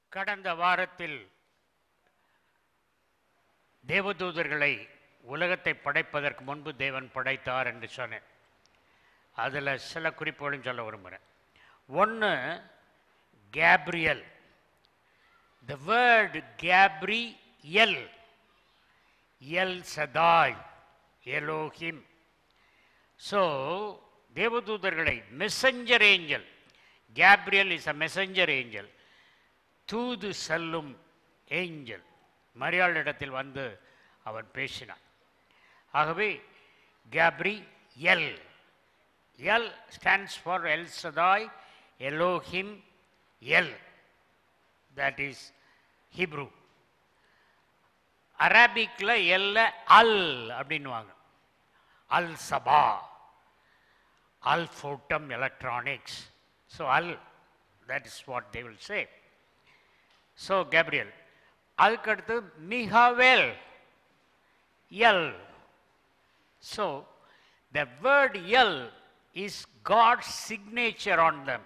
கடந்த வாரத்தில் தேவதூதர்களை உலகத்தை படைப்பதற்கு முன்பு தேவன் படைத்தார் என்று சொன்னேன் அதில் சில குறிப்புகளையும் சொல்ல விரும்புகிறேன் ஒன்று Gabriel the word Gabriel El Shaddai Elohim so தேவதூதர்களை messenger angel Gabriel is a messenger angel தூது செல்லும் ஏஞ்சல் மரியாளிடத்தில் வந்து அவன் பேசினான் ஆகவே Gabriel El stands for El Shaddai Elohim El that is Hebrew அரபிக்கில் எல்ல அல் அப்படின்வாங்க அல் சபா அல் ஃபோட்டம் எலக்ட்ரானிக்ஸ் ஸோ அல் that is what they will say so Gabriel அதுக்கடுத்து மிகாவேல் El so the word El is God's signature on them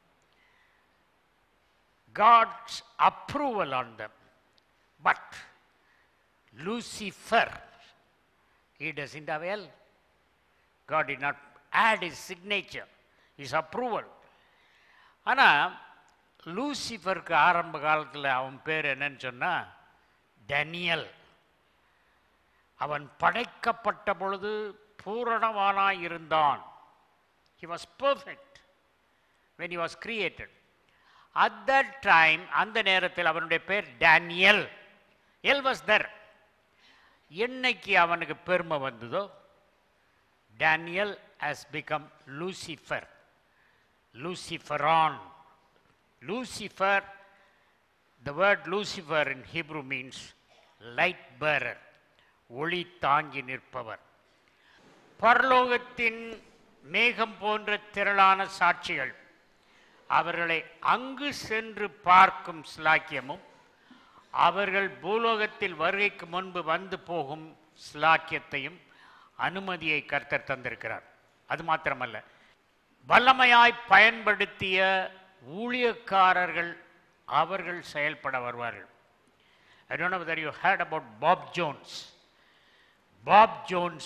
God's approval on them but Lucifer, he doesn't have L. God did not add his signature, his approval. ஆனால் லூசிஃபருக்கு ஆரம்ப காலத்தில் அவன் பேர் என்னன்னு சொன்னால் Daniel அவன் படைக்கப்பட்ட பொழுது பூரணவானாய் இருந்தான் he was perfect when he was created at that time அந்த நேரத்தில் அவனுடைய பேர் டேனியல் எல் வாஸ் தர் என்னைக்கு அவனுக்கு பெருமை வந்ததோ டேனியல் ஹஸ் பிகம் லூசிஃபர் லூசிஃபரான் Lucifer the word Lucifer in Hebrew means light bearer ஒளி தாங்கி நிற்பவர் பரலோகத்தின் மேகம் போன்ற திரளான சாட்சிகள் அவர்களை அங்கு சென்று பார்க்கும் ஸ்லாக்கியமும் அவர்கள் பூலோகத்தில் வருகைக்கு முன்பு வந்து போகும் ஸ்லாக்கியத்தையும் அனுமதியை கர்த்தர் தந்திருக்கிறார் அது மாத்திரமல்ல வல்லமையாய் பயன்படுத்திய ஊழியக்காரர்கள் அவர்கள் செயல்பட வருவார்கள் I don't know whether you heard about Bob Jones Bob Jones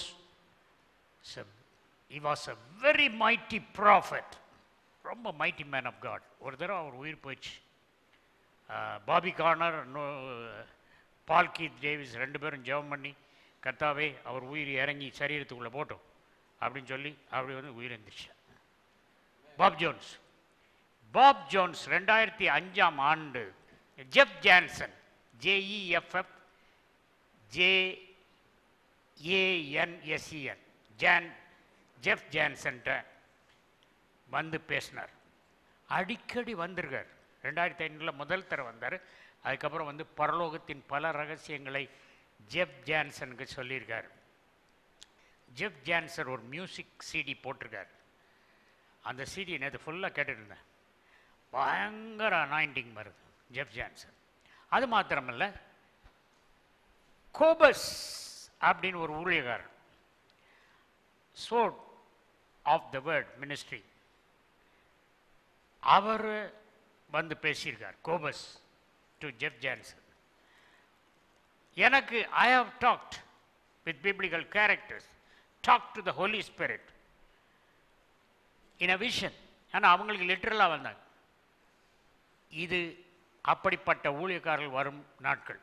he was a very mighty prophet ரொம்ப மைட்டி மேன் ஆஃப் காட் ஒரு தடவை அவர் உயிர் போயிடுச்சு Bobby Conner Paul Keith Davis ரெண்டு பேரும் ஜெபம் பண்ணி கர்த்தாவே அவர் உயிர் இறங்கி சரீரத்துக்குள்ளே போட்டோம் அப்படின்னு சொல்லி அப்படி வந்து உயிர் எழுந்துச்சு பாப் ஜோன்ஸ் பாப் ஜோன்ஸ் ரெண்டாயிரத்தி அஞ்சாம் ஆண்டு Jeff Johnson J E F F J A N S E N John Jeff ஜான்சன்ட்ட வந்து பேசினார் அடிக்கடி வந்திருக்கார் ரெண்டாயிரத்தி ஐநூறில் முதல் தர வந்தார் அதுக்கப்புறம் வந்து பரலோகத்தின் பல ரகசியங்களை ஜெஃப் ஜான்சனுக்கு சொல்லியிருக்கார் ஜெஃப் ஜான்சன் ஒரு மியூசிக் சிடி போட்டிருக்கார் அந்த சிடி நேற்று ஃபுல்லாக கேட்டுருந்தேன் பயங்கர அனாயிண்டிங் வருது ஜெஃப் ஜான்சன் அது மாத்திரமல்ல கோபஸ் அப்படின்னு ஒரு ஊழியக்காரர் sword of the word ministry அவர் வந்து பேசியிருக்கார் கோபஸ் டு ஜெஃப் ஜான்சன் எனக்கு I have talked with biblical characters talk to the Holy Spirit in a vision ஆனால் அவங்களுக்கு லிட்டரலாக வந்தாங்க இது அப்படிப்பட்ட ஊழியக்காரர்கள் வரும் நாட்கள்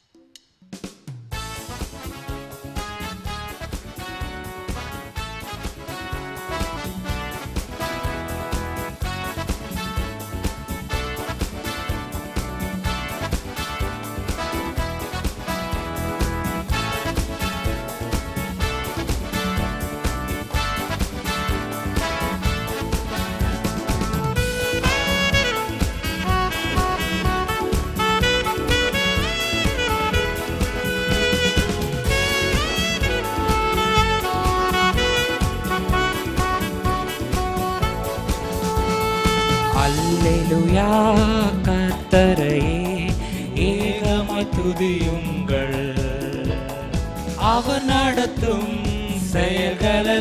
அல்லேலுயா கர்த்தரையே ஏகமாய் துதியுங்கள் அவர் நடத்தும்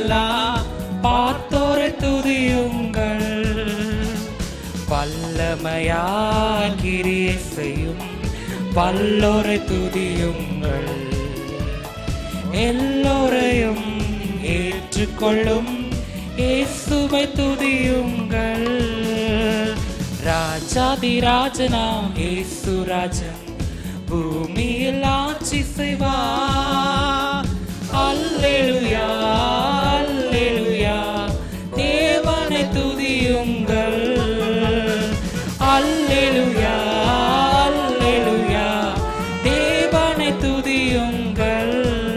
செயல்களெல்லாம் பார்த்தோரை துதியுங்கள் வல்லமை உண்மையாய் கிரியை செய்யும் பல்லோரை துதியுங்கள் எல்லோரையும் ஏற்றுக்கொள்ளும் இயேசுவை துதியுங்கள் ராஜாதி ராஜனாம் இயேசு ராஜன் பூமியில் ஆட்சி செய்வார் அல்லேலுயா அல்லேலுயா தேவனை துதியுங்கள் அல்லேலுயா அல்லேலுயா தேவனை துதியுங்கள்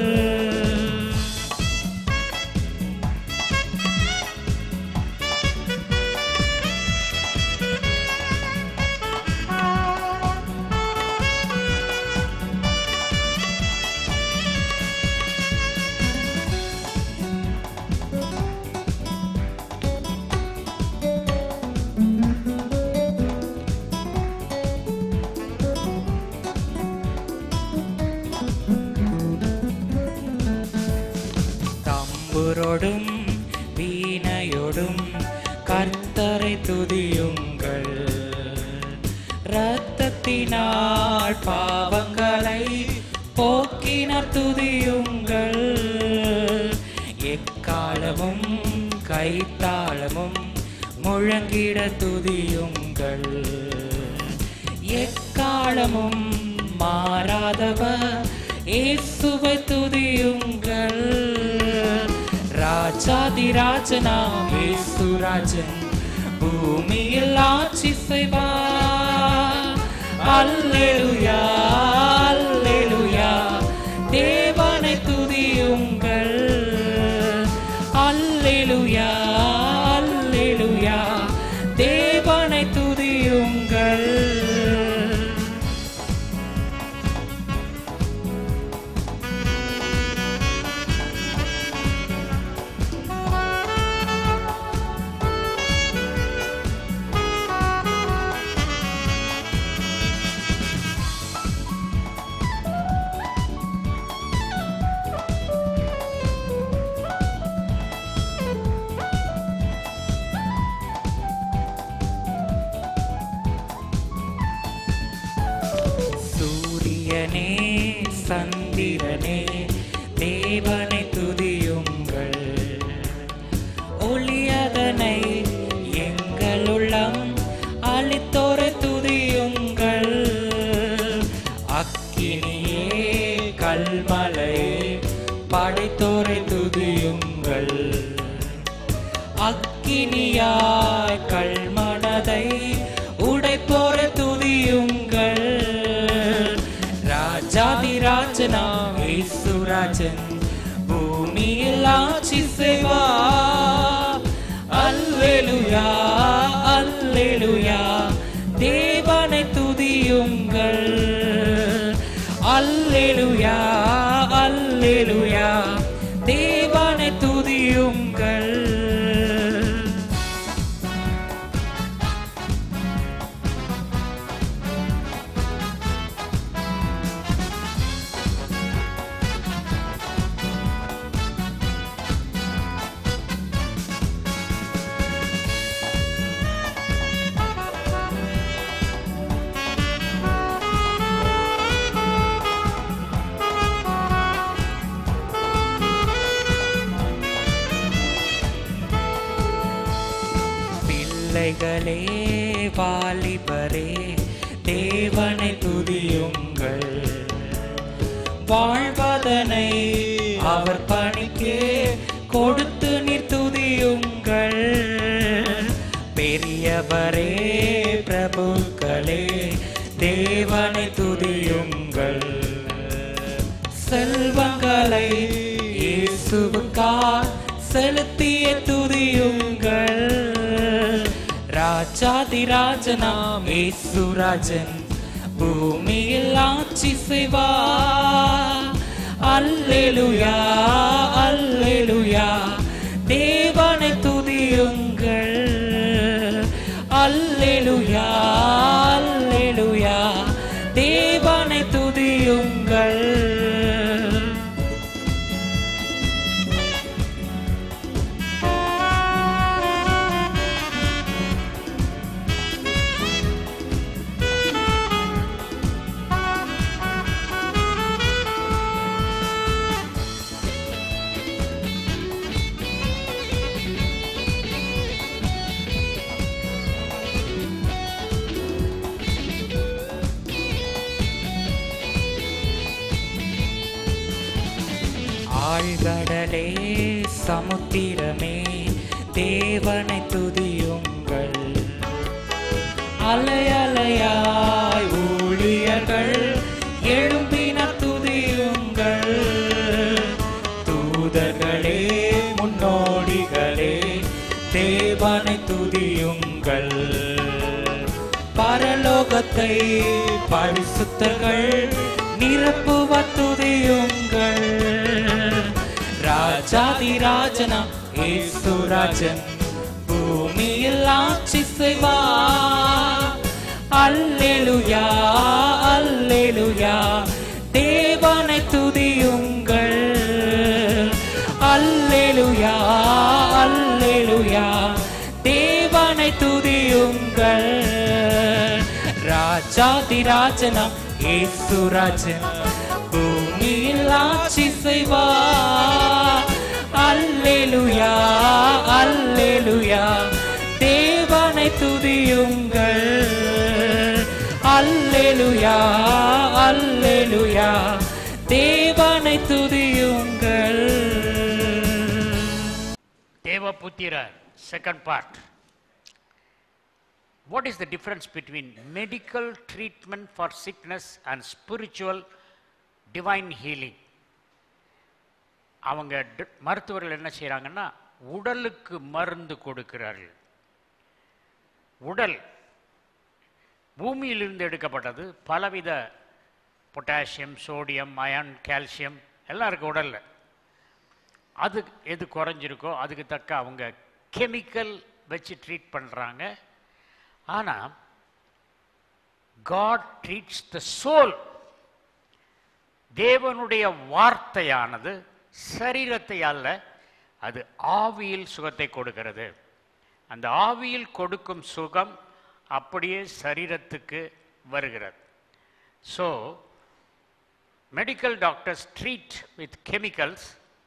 தம்புரோடும் வீணையோடும் கர்த்தரை துதியுங்கள் இரத்தத்தினால் பாவங்களை போக்கினர் துதியுங்கள் எக்காலமும் கைத்தாளமும் முழங்கிட துதியுங்கள் எக்காலமும் மாறாதவர் இயேசுவை துதியுங்கள் ராஜாதி ராஜனாம் இயேசு ராஜன் பூமியில் ஆட்சி செய்வார் அல்லேலுயா அல்லேலுயா தேவனை துதியுங்கள் அல்லேலுயா அல்லேலுயா தேவனை துதியுங்கள் சூரியனே சந்திரனே தேவனை துதியுங்கள் ஒளியதனை எங்கள் உள்ளம் அளித்தோரை துதியுங்கள் அக்கினியே கல்மலையே படைத்தோரை துதியுங்கள் அக்கினியாய் கல்மனதை உடைப்போரை துதியுங்கள் ராஜாதி ராஜனாம் இயேசுராஜன் பூமியில் ஆட்சி செய்வார் அல்லேலுயா அல்லேலுயா தேவனை துதியுங்கள் அல்லேலுயா அல்லேலுயா தேவனை துதியுங்கள் பிள்ளைகளே வாலிபரே தேவனை துதியுங்கள் வாழ்வதனை அவர் பணிக்கு கொடுத்து நீர் துதியுங்கள் பெரியவரே பிரபுக்களே தேவனை துதியுங்கள் செல்வங்களை இயேசுவுக்கா செலுத்திய துதியுங்கள் ராஜாதி ராஜனாம் இயேசுராஜன் பூமியில் ஆட்சி செய்வார் அல்லேலுயா அல்லேலுயா தேவனை துதியுங்கள் அல்லேலுயா அல்லேலுயா தேவனை துதியுங்கள் ஆழ்கடலே சமுத்திரமே தேவனை துதியுங்கள் அலை அலையாய் ஊழியர்கள் எழும்பின துதியுங்கள் தூதர்களே முன்னோடிகளே தேவனை துதியுங்கள் பரலோகத்தை பரிசுத்தர்கள் நிரப்புவ துதியுங்கள் ராஜாதி ராஜனா ஏசுராஜன் பூமியில் ஆட்சி செய்வார் அல்லேலுயா அல்லேலுயா தேவனை துதியுங்கள் அல்லேலுயா அல்லேலுயா தேவனை துதியுங்கள் ராஜாதி ராஜனம் ஏசுராஜன் பூமியில் ஆட்சி செய்வார் அல்லேலுயா அல்லேலுயா தேவனை துதியுங்கள் அல்லேலுயா அல்லேலுயா தேவனை துதியுங்கள் தேவபுத்திரர் second part What is the difference between medical treatment for sickness and spiritual divine healing? அவங்க ட- மருத்துவர்கள் என்ன செய்கிறாங்கன்னா உடலுக்கு மருந்து கொடுக்கிறார்கள் உடல் பூமியிலிருந்து எடுக்கப்பட்டது பலவித பொட்டாசியம் சோடியம் அயன் கால்சியம் எல்லாம் இருக்கு உடலில் அது எது குறைஞ்சிருக்கோ அதுக்கு தக்க அவங்க கெமிக்கல் வச்சு ட்ரீட் பண்ணுறாங்க ஆனால் காட் ட்ரீட்ஸ் த சோல் தேவனுடைய வார்த்தையானது சரீரத்தை அல்ல அது ஆவியில் சுகத்தை கொடுக்கிறது அந்த ஆவியில் கொடுக்கும் சுகம் அப்படியே சரீரத்துக்கு வருகிறது so medical doctors treat with chemicals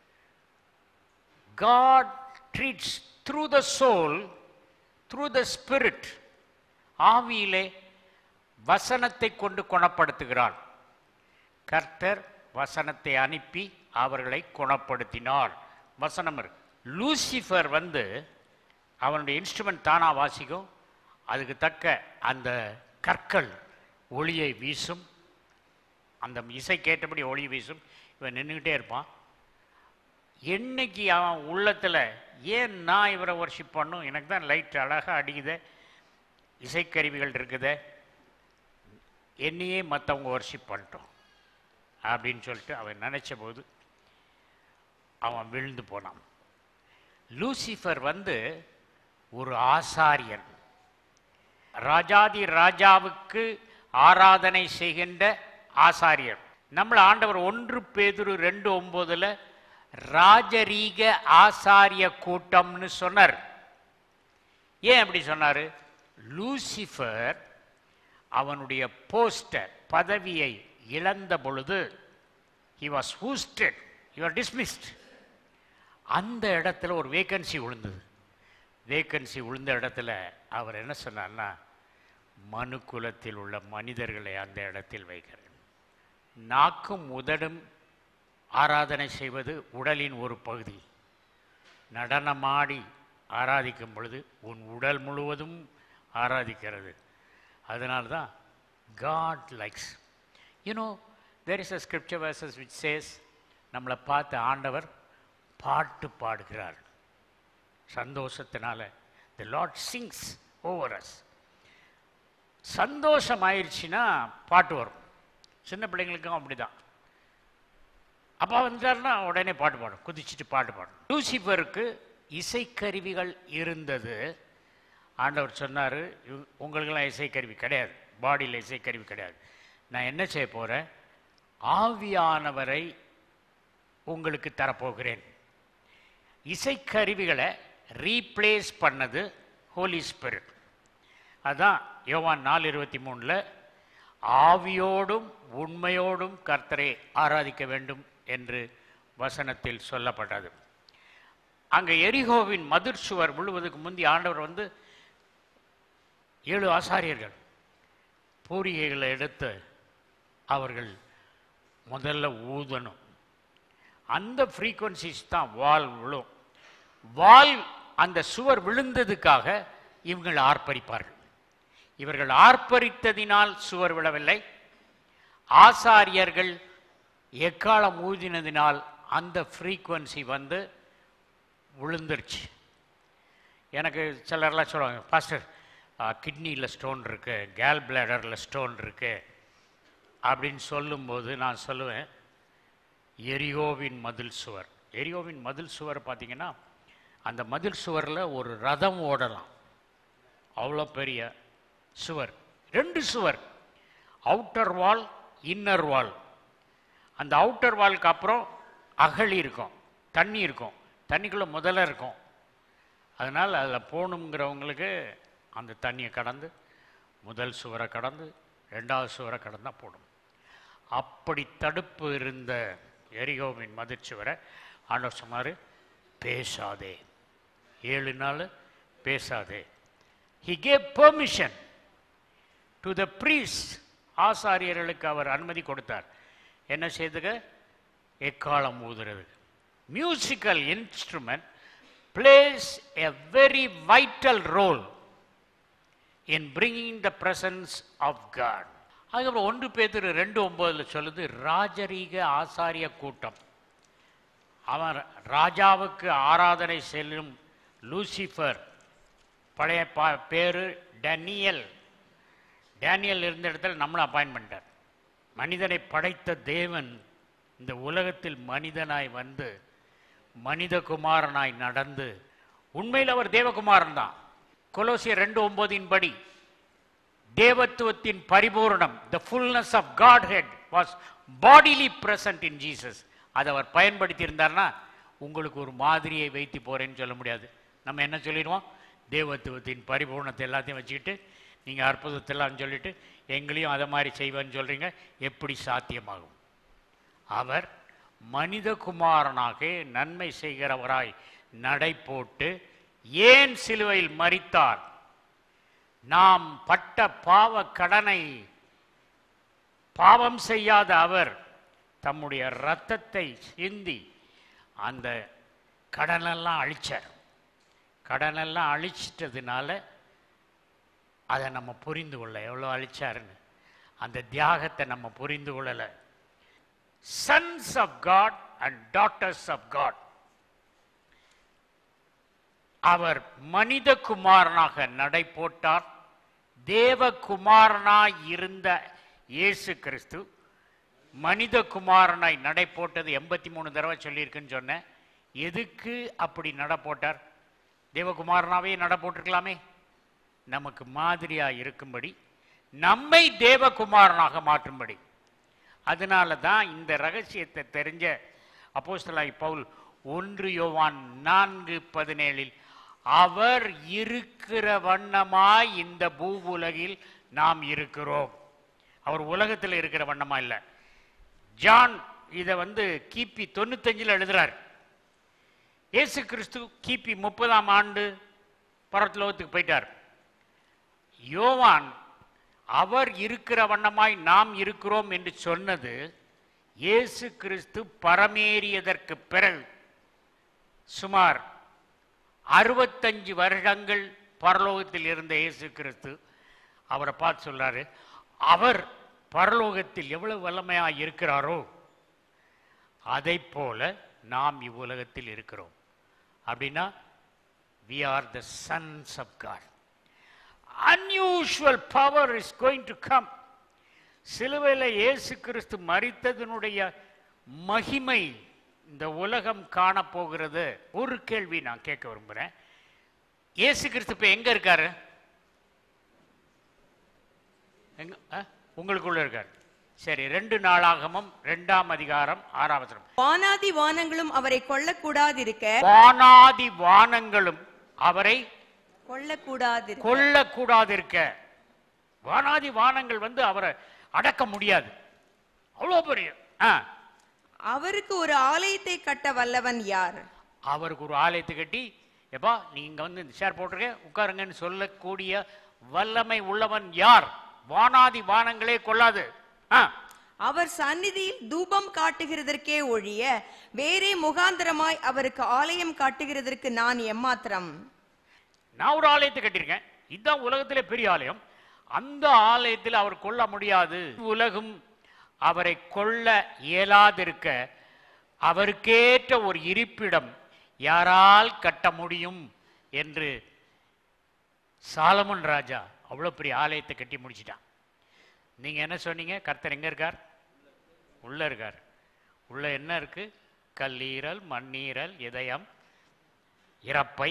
God treats through the soul, through the spirit. ஆவியிலே வசனத்தை கொண்டு குணப்படுத்துகிறார் கர்த்தர் வசனத்தை அனுப்பி அவர்களை குணப்படுத்தினார் வசனம் இருக்கு லூசிஃபர் வந்து அவனுடைய இன்ஸ்ட்ருமெண்ட் தானா வாசிக்கும் அதுக்கு தக்க அந்த கற்கள் ஒளியை வீசும் அந்த இசை கேட்டபடி ஒளி வீசும் இவன் நின்றுக்கிட்டே இருப்பான் என்னைக்கு அவன் உள்ளத்தில் ஏன் நான் இவரை ஒர்ஷிப் பண்ணும் எனக்கு தான் லைட் அழகாக அடிக்குதே இசைக்கருவிகள் இருக்குதே என்னையே மற்றவங்க ஒர்ஷிப் பண்ணிட்டோம் அப்படின்னு சொல்லிட்டு அவன் நினச்ச போது அவன் விழுந்து போனான் லூசிஃபர் வந்து ஒரு ஆசாரியன் ராஜாதி ராஜாவுக்கு ஆராதனை செய்கின்ற ஆசாரியர் நம்மள ஆண்டவர் ஒன்று பேதுரு ரெண்டு ஒம்போதுல ராஜரீக ஆசாரிய கூட்டம்னு சொன்னார் ஏன் அப்படி சொன்னாரு லூசிஃபர் அவனுடைய போஸ்டர் பதவியை இழந்த பொழுது he was hoosted you are dismissed அந்த இடத்துல ஒரு வேக்கன்சி விழுந்தது வேக்கன்சி விழுந்த இடத்துல அவர் என்ன சொன்னார்னா மனு குலத்தில் உள்ள மனிதர்களை அந்த இடத்தில் வைக்கிறேன் நாக்கும் உதடும் ஆராதனை செய்வது உடலின் ஒரு பகுதி நடனமாடி ஆராதிக்கும் பொழுது உன் உடல் முழுவதும் ஆராதிக்கிறது அதனால தான் God likes you know there is a scripture verses which says நம்மளை பார்த்து ஆண்டவர் பாட்டு பாடுகிறார் சந்தோஷத்தினால the Lord sings over us சந்தோஷம் ஆயிடுச்சுன்னா பாட்டு வரும் சின்ன பிள்ளைங்களுக்கும் அப்படிதான் அப்பா வந்தாருன்னா உடனே பாட்டு பாடும் குதிச்சுட்டு பாட்டு பாடும் லூசிஃபருக்கு இசைக்கருவிகள் இருந்தது ஆண்டவர் சொன்னார் உங்களுக்கெல்லாம் இசைக்கருவி கிடையாது பாடியில் இசைக்கருவி கிடையாது நான் என்ன செய்ய போகிறேன் ஆவியானவரை உங்களுக்கு தரப்போகிறேன் இசைக்கருவிகளை ரீப்ளேஸ் பண்ணது ஹோலி ஸ்பிரிட் அதான் யோவான் நாலு இருபத்தி மூணில் ஆவியோடும் உண்மையோடும் கர்த்தரை ஆராதிக்க வேண்டும் என்று வசனத்தில் சொல்லப்பட்டது அங்கே எரிகோவின் மதிர் சுவர் விழுவதற்கு முந்தி ஆண்டவர் வந்து ஏழு ஆசாரியர்கள் பூரிகைகளை எடுத்து அவர்கள் முதல்ல ஊதணும் அந்த ஃப்ரீக்குவன்சிஸ் தான் வால் விழும் வால் அந்த சுவர் விழுந்ததுக்காக இவங்கள் ஆர்ப்பரிப்பார்கள் இவர்கள் ஆர்ப்பரித்ததினால் சுவர் விழவில்லை ஆசாரியர்கள் எக்காலம் ஊதினதினால் அந்த ஃப்ரீக்குவன்சி வந்து விழுந்துருச்சு எனக்கு சிலர்லாம் சொல்லுவாங்க பாஸ்டர் கிட்னியில் ஸ்டோன் இருக்கு கேல் பிளேடரில் ஸ்டோன் இருக்கு அப்படின்னு சொல்லும்போது நான் சொல்லுவேன் எரியோவின் மதில் சுவர் எரியோவின் மதில் சுவர் பார்த்தீங்கன்னா அந்த மதில் சுவரில் ஒரு ரதம் ஓடலாம் அவ்வளோ பெரிய சுவர் ரெண்டு சுவர் அவுட்டர் வால் இன்னர் வால் அந்த அவுட்டர் வால்க்கு அப்புறம் அகழி இருக்கும் தண்ணி இருக்கும் தண்ணிக்குள்ளே முதல்ல இருக்கும் அதனால் அதில் போகணுங்கிறவங்களுக்கு அந்த தண்ணியை கடந்து முதல் சுவரை கடந்து ரெண்டாவது சுவரை கடந்தால் போடும் அப்படி தடுப்பு இருந்த எரிகோவின் மதிர்ச்சுவரை ஆண்டவர் சொன்னார் பேசாதே ஏழு நாள் பேசாதே he gave permission to the priests ஆசாரியர்களுக்கு அவர் அனுமதி கொடுத்தார் என்ன செய்துக எக்காலம் ஊதுறது musical instrument plays a very vital role in bringing the presence of God அதுக்கப்புறம் ஒன்று பேர் ரெண்டு ஒன்பதுல சொல்லுது ராஜரீக ஆசாரிய கூட்டம் அவன் ராஜாவுக்கு ஆராதனை செல்லும் லூசிஃபர் பழைய பா பேரு டேனியல் டேனியல் இருந்த இடத்துல நம்மளை அப்பாயின்ட் பண்ணிட்டார் மனிதனை படைத்த தேவன் இந்த உலகத்தில் மனிதனாய் வந்து மனிதகுமாரனாய் நடந்து உண்மையில் அவர் தேவகுமாரன் தான் கொலோசியர் ரெண்டு ஒன்பதின் படி தேவத்துவத்தின் பரிபூரணம் the fullness of Godhead was bodily present in Jesus அதை அவர் பயன்படுத்தி இருந்தார்னா உங்களுக்கு ஒரு மாதிரியை வைத்து போறேன்னு சொல்ல முடியாது நம்ம என்ன சொல்லிடுவோம் தேவத்துவத்தின் பரிபூர்ணத்தை எல்லாத்தையும் வச்சுக்கிட்டு நீங்கள் அற்புதத்தெல்லாம் சொல்லிட்டு எங்களையும் அதை மாதிரி செய்வேன்னு சொல்கிறீங்க எப்படி சாத்தியமாகும் அவர் மனிதகுமாரனாக நன்மை செய்கிறவராய் நடை போட்டு ஏன் சிலுவையில் மரித்தார் நாம் பட்ட பாவ கடனை பாவம் செய்யாத அவர் தம்முடைய இரத்தத்தை சிந்தி அந்த கடனெல்லாம் அழிச்சார் கடனெல்லாம் அழிச்சிட்டதுனால அதை நம்ம புரிந்து கொள்ள எவ்வளோ அழிச்சாருன்னு அந்த தியாகத்தை நம்ம புரிந்து கொள்ளலை sons of God and daughters of God அவர் மனித குமாரனாக நடை போட்டார் தேவகுமாரனாய் இருந்த இயேசு கிறிஸ்து மனித குமாரனாய் நடை போட்டது எண்பத்தி மூணு தடவை சொல்லியிருக்குன்னு சொன்னேன் எதுக்கு அப்படி நட போட்டார் தேவகுமாரனாவே நட போட்டிருக்கலாமே நமக்கு மாதிரியா இருக்கும்படி நம்மை தேவகுமாரனாக மாற்றும்படி அதனால தான் இந்த ரகசியத்தை தெரிஞ்ச அப்போஸ்தலாய் பவுல் ஒன்று யோவான் நான்கு பதினேழில் அவர் இருக்கிற வண்ணமாய் இந்த பூவுலகில் நாம் இருக்கிறோம் அவர் உலகத்தில் இருக்கிற வண்ணமா இல்லை ஜான் இதை வந்து கிபி தொண்ணூத்தஞ்சில் எழுதுறார் இயேசு கிறிஸ்து கிபி முப்பதாம் ஆண்டு பரத்லோகத்துக்கு போயிட்டார் யோவான் அவர் இருக்கிற வண்ணமாய் நாம் இருக்கிறோம் என்று சொன்னது இயேசு கிறிஸ்து பரமேறியதற்கு பிறகு சுமார் அறுபத்தஞ்சு வருடங்கள் பரலோகத்தில் இருந்த இயேசு கிறிஸ்து அவரை பார்த்து சொல்றாரு அவர் பரலோகத்தில் எவ்வளவு வல்லமையா இருக்கிறாரோ அதை போல நாம் இவ்வுலகத்தில் இருக்கிறோம் அப்படின்னா we are the sons of God unusual power is going to come சிலுவையில் இயேசு கிறிஸ்து மரித்ததனுடைய மகிமை இந்த உலகம் காணப்போகிறது ஒரு கேள்வி நான் கேட்க விரும்புகிறேன் இயேசு கிறிஸ்து இப்போ எங்க இருக்காரு எங்க ஆ? உங்களுக்குள்ள இருக்காரு சரி ரெண்டு நாளாகமும் ரெண்டாம் அதிகாரம் ஆறாம் வசனம் வானாதி வானங்களும் அவரை கொல்லக்கூடாதிருக்க வானாதி வானங்களும் அவரை கொல்லக்கூடாதிருக்க கொல்லக்கூடாது இருக்க வானாதி வானங்கள் வந்து அவரை அடக்க முடியாது அவ்வளோ பெரிய ஆ அவருக்கு ஒரு ஆலயத்தை கட்ட வல்லவன் யார் அவருக்கு ஒரு ஆலயத்தை கட்டி எப்பா நீங்க வந்து இந்த ஷேர் போட்டிருக்க உட்காருங்கன்னு சொல்லக்கூடிய வல்லமை உள்ளவன் யார் வானாதி வானங்களே கொள்ளாது ஆ அவர் சந்நிதியில் தூபம் காட்டுகிறதற்கே ஒழிய வேறே முகாந்தரமாய் அவருக்கு ஆலயம் காட்டுகிறதற்கு நான் எம்மாத்திரம் நான் ஒரு ஆலயத்தை கட்டியிருக்கேன் இதுதான் உலகத்திலே பெரிய ஆலயம் அந்த ஆலயத்தில் அவர் கொள்ள முடியாது உலகம் அவரை கொள்ள இயலாதிருக்க அவருக்கேற்ற ஒரு இருப்பிடம் யாரால் கட்ட முடியும் என்று சாலமன் ராஜா அவ்வளோ பெரிய ஆலயத்தை கட்டி முடிச்சிட்டான் நீங்க என்ன சொன்னீங்க கர்த்தர் எங்க இருக்கார் உள்ள இருக்கார் உள்ள என்ன இருக்கு கல்லீரல் மண்ணீரல் இதயம் இறப்பை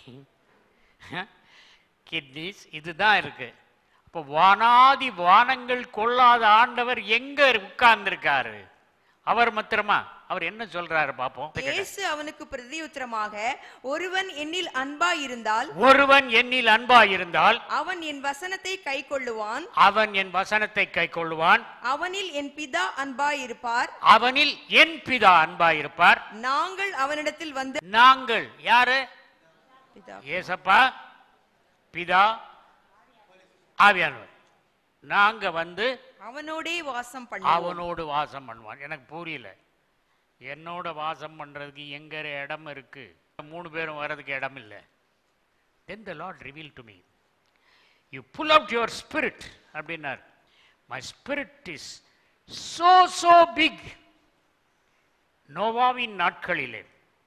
கிட்னிஸ் இதுதான் இருக்கு அப்போ வானாதி வானங்கள் கொள்ளாத ஆண்டவர் எங்க உட்கார்ந்திருக்காரு அவர் மாத்திரமா அவர் என்ன சொல்றாரு பாப்போம் இயேசு அவனுக்கு பிரதியுத்தரமாக ஒருவன் என்னில் அன்பாய் இருந்தால் ஒருவன் என்னில் அன்பாயிருந்தால் அவன் என் வசனத்தை கைக்கொள்ளுவான் அவன் என் வசனத்தை கை கொள்வான் அவனில் என் பிதா அன்பாய் இருப்பார் அவனில் என் பிதா அன்பாயிருப்பார் நாங்கள் அவனிடத்தில் வந்து நாங்கள் யாரு பிதா ஏசப்பா பிதா ஆவியானவர் நாங்க வந்து அவனோடே வாசம் பண்ணுவோம் அவனோடு வாசம் பண்ணுவான் எனக்கு புரியல என்னோட வாசம் பண்றதுக்கு எங்க இடம் இருக்கு மூணு பேரும் வர்றதுக்கு இடம் இல்லை then the Lord reveal to me you pull out your spirit அப்படின்னார் my spirit is so so big நோவாவின் நாட்களிலே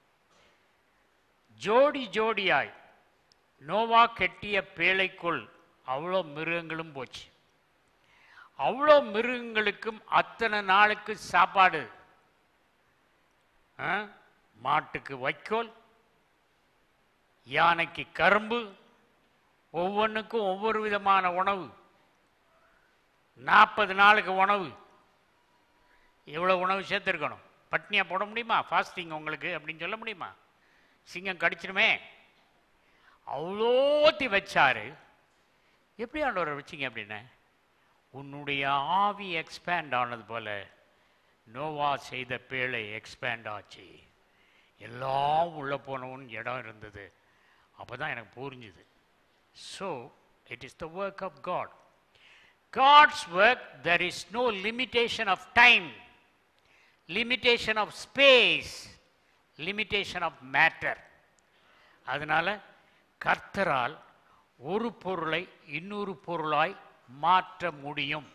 ஜோடி ஜோடியாய் நோவா கெட்டிய பேழைக்குள் அவ்வளோ மிருகங்களும் போச்சு அவ்வளோ மிருகங்களுக்கும் அத்தனை நாளுக்கு சாப்பாடு ஆ? மாட்டுக்கு வைக்கோல் யானைக்கு கரும்பு ஒவ்வொன்றுக்கும் ஒவ்வொரு விதமான உணவு நாற்பது நாளுக்கு உணவு எவ்வளோ உணவு சேர்த்துருக்கணும் பட்னியாக போட முடியுமா ஃபாஸ்டிங் உங்களுக்கு அப்படின்னு சொல்ல முடியுமா சிங்கம் கடிச்சிருமே அவ்வளோத்தி வச்சாரு எப்படி ஆண்டவரை வச்சிங்க அப்படின்னு உன்னுடைய ஆவி எக்ஸ்பேண்ட் ஆனது போல நோவா செய்த பேழை எக்ஸ்பேண்ட் ஆச்சு எல்லாம் உள்ளே போனவன் இடம் இருந்தது அப்போ தான் எனக்கு புரிஞ்சுது so it is the work of God God's work there is no limitation of time limitation of space limitation of matter அதனால கர்த்தரால் ஒரு பொருளை இன்னொரு பொருளாய் மாற்ற முடியும்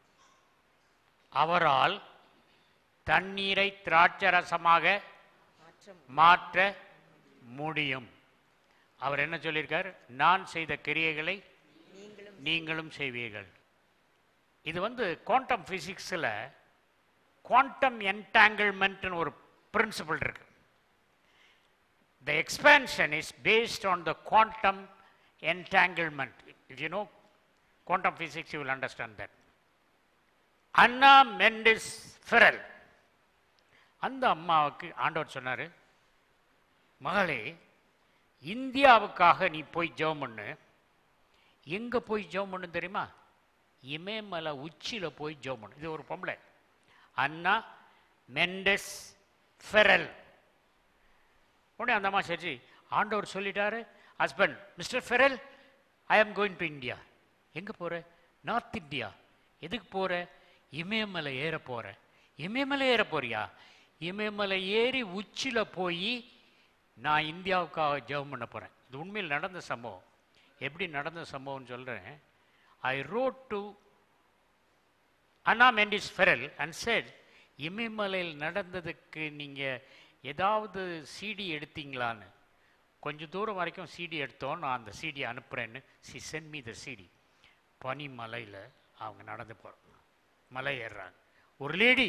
அவரால் தண்ணீரை திராட்சரசமாக மாற்ற முடியும் அவர் என்ன சொல்லியிருக்கார் நான் செய்த கிரியைகளை நீங்களும் செய்வீர்கள் இது வந்து குவாண்டம் ஃபிசிக்ஸில் குவாண்டம் என்டாங்கிள்மெண்ட்னு ஒரு பிரின்சிபல் இருக்கு the expansion is based on the quantum entanglement. If you know quantum physics, you will understand that. Anna Mendez Ferrell அந்த அம்மாவுக்கு ஆண்டவர் சொன்னார் மகளே இந்தியாவுக்காக நீ போய் ஜெபம் பண்ணு எங்கே போய் ஜெபம் பண்ணு தெரியுமா இமயமலை உச்சியில் போய் ஜெபம் பண்ணு இது ஒரு பொம்பளை அண்ணா மெண்டஸ் ஃபெரல் உடனே அந்த அம்மா சரி ஆண்டவர் சொல்லிட்டாரு husband mister Pharrell I am going to India எங்கே போகிற நார்த் இந்தியா எதுக்கு போகிற இமயமலை ஏற போகிற இமயமலை ஏற போறியா இமயமலை ஏறி உச்சியில் போய் நான் இந்தியாவுக்காக ஜெபம் பண்ண போகிறேன் இது உண்மையில் நடந்த சம்பவம் எப்படி நடந்த சம்பவம்னு சொல்கிறேன் I wrote to Anna Mendez Ferrell and said இமயமலையில் நடந்ததுக்கு நீங்கள் ஏதாவது சிடி எடுத்தீங்களான்னு கொஞ்சம் தூரம் வரைக்கும் சிடி எடுத்தோம் நான் அந்த சிடி அனுப்புகிறேன்னு she sent me the CD பனி மலையில் அவங்க நடந்து போகிறாங்க மலை ஏறுறாங்க ஒரு லேடி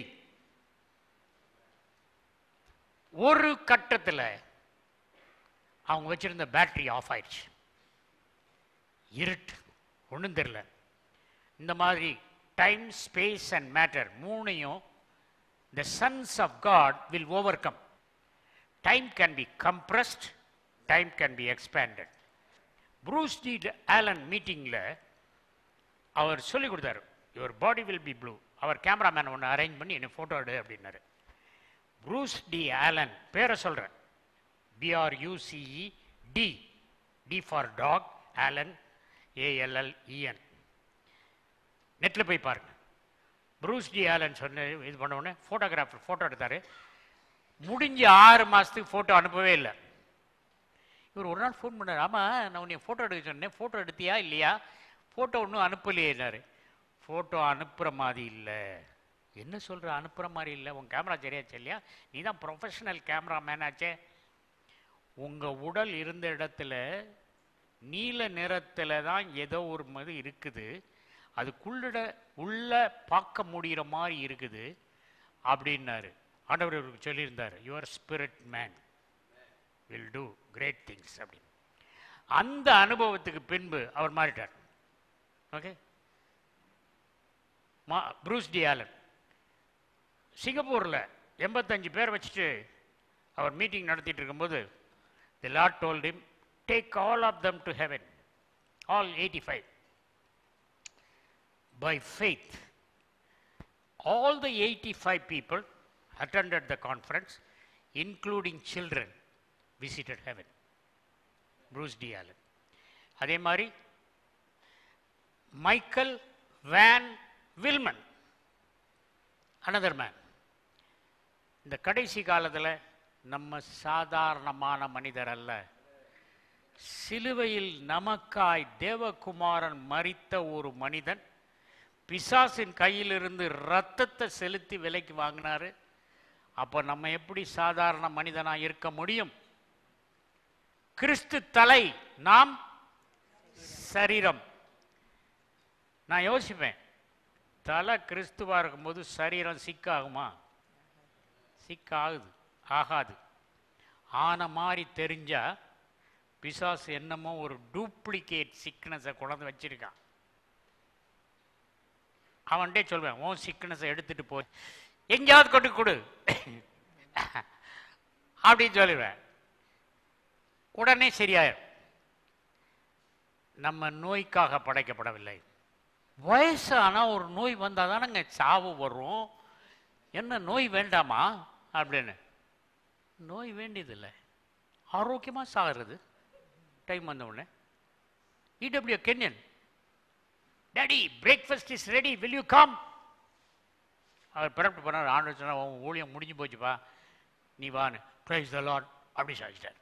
ஒரு கட்டத்தில் அவங்க வச்சிருந்த பேட்டரி ஆஃப் ஆயிடுச்சு இருட்டு ஒன்றும் தெரில இந்த மாதிரி டைம் ஸ்பேஸ் அண்ட் மேட்டர் மூணையும் the sons of God will overcome. Time can be compressed, time can be expanded. Bruce D Allen மீட்டிங்கில் அவர் சொல்லி கொடுத்தாரு your body will be blue அவர் கேமராமேன் ஒன்று அரேஞ்ச் பண்ணி என்னை ஃபோட்டோ எடு அப்படின்னாரு ப்ரூஸ் டி ஆலன் பேரை சொல்கிறேன் B R U C E D D for dog Allen A L L E N நெட்டில் போய் பாருங்க ப்ரூஸ் டி ஆலன் சொன்ன இது பண்ண உடனே ஃபோட்டோகிராஃபர் ஃபோட்டோ எடுத்தார் முடிஞ்ச ஆறு மாதத்துக்கு ஃபோட்டோ அனுப்பவே இல்லை இவர் ஒரு நாள் ஃபோன் பண்ணார் ஆமாம் நான் உன்னை ஃபோட்டோ எடுக்க சொன்னேன் ஃபோட்டோ எடுத்தியா இல்லையா ஃபோட்டோ ஒன்றும் அனுப்பலையேனாரு ஃபோட்டோ அனுப்புகிற மாதிரி இல்லை என்ன சொல்கிற அனுப்புகிற மாதிரி இல்லை உன் கேமரா சரியாச்சு இல்லையா நீ தான் ப்ரொஃபஷனல் கேமராமேன் ஆச்சே உங்கள் உடல் இருந்த இடத்துல நீல நிறத்தில் தான் ஏதோ ஒரு மாதிரி இருக்குது அதுக்குள்ள உள்ள பார்க்க முடிகிற மாதிரி இருக்குது அப்படின்னாரு ஆண்டவர் இவருக்கு சொல்லியிருந்தார் your spirit man will do great things அப்படின்னு அந்த அனுபவத்துக்கு பின்பு அவர் மாறிட்டார் ஓகே மா ப்ரூஸ் டி ஆலன் சிங்கப்பூரில் எண்பத்தஞ்சு பேர் வச்சுட்டு அவர் மீட்டிங் நடத்திட்டு இருக்கும்போது the Lord told him take all of them to heaven all eighty five by faith all the 85 people attended the conference including children visited heaven Bruce D Allen அதே மாதிரி Michael Van Vlymen another man இந்த கடைசி காலத்தில் நம்ம சாதாரணமான மனிதர் அல்ல சிலுவையில் நமக்காய் தேவகுமாரன் மரித்த ஒரு மனிதன் பிசாசின் கையிலிருந்து ரத்தத்தை செலுத்தி விலைக்கு வாங்கினாரு அப்போ நம்ம எப்படி சாதாரண மனிதனா இருக்க முடியும் கிறிஸ்து தலை நாம் சரீரம் நான் யோசிப்பேன் தலை கிறிஸ்துவா இருக்கும்போது சரீரம் சிக்காகுமா சிக்காகுது ஆகாது ஆன மாதிரி தெரிஞ்சா பிசாசு என்னமோ ஒரு டூப்ளிகேட் சிக்னஸை கொண்டாந்து வச்சிருக்கான் அவன்கிட்டே சொல்வேன் உன் சிக்னஸை எடுத்துட்டு போ எங்கேயாவது கொண்டு கொடு அப்படின்னு சொல்லிடுவேன் உடனே சரியாயிரும் நம்ம நோய்க்காக படைக்கப்படவில்லை வயசானா ஒரு நோய் வந்தால் தானங்க சாவு வரும் என்ன நோய் வேண்டாமா அப்படின்னு நோய் வேண்டியதில்லை ஆரோக்கியமாக சாகிறது டைம் வந்த உடனே E W Kenyon daddy breakfast is ready will you come அவர் பிறப்பு பண்ணார் ஆண்டு சொன்னா உன் ஊழியம் முடிஞ்சு போச்சுப்பா நீ வான்னு ப்ரைஸ் த லார்ட் அப்படி சாதிச்சிட்டார்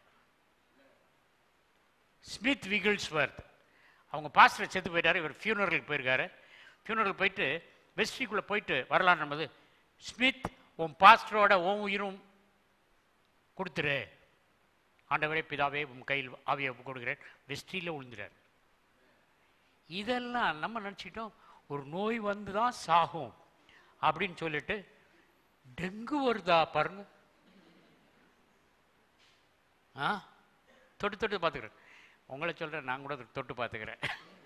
ஸ்மித் விகிள்ஸ்வர்த் அவங்க பாஸ்டர் செத்து போயிட்டாரு இவர் ஃபியூனரலுக்கு போயிருக்காரு ஃபியூனரல் போயிட்டு வெஸ்ட்ரிக்குள்ளே போயிட்டு வரலான்னு போது ஸ்மித் உன் பாஸ்டரோட உன் உயிரும் கொடுத்துரு ஆண்டவரே பிதாவே உன் கையில் ஆவியை ஒப்புக் கொடுக்கிறேன் வெஸ்ட்ரியில் விழுந்துறார் இதெல்லாம் நம்ம நினச்சிட்டோம் ஒரு நோய் வந்து தான் சாகும் அப்படின்னு சொல்லிட்டு டெங்கு வருதா பாருங்க ஆ தொட்டு தொட்டு பார்த்துக்கிறேன் உங்களை சொல்கிறேன் நான் கூட தொட்டு பார்த்துக்கிறேன்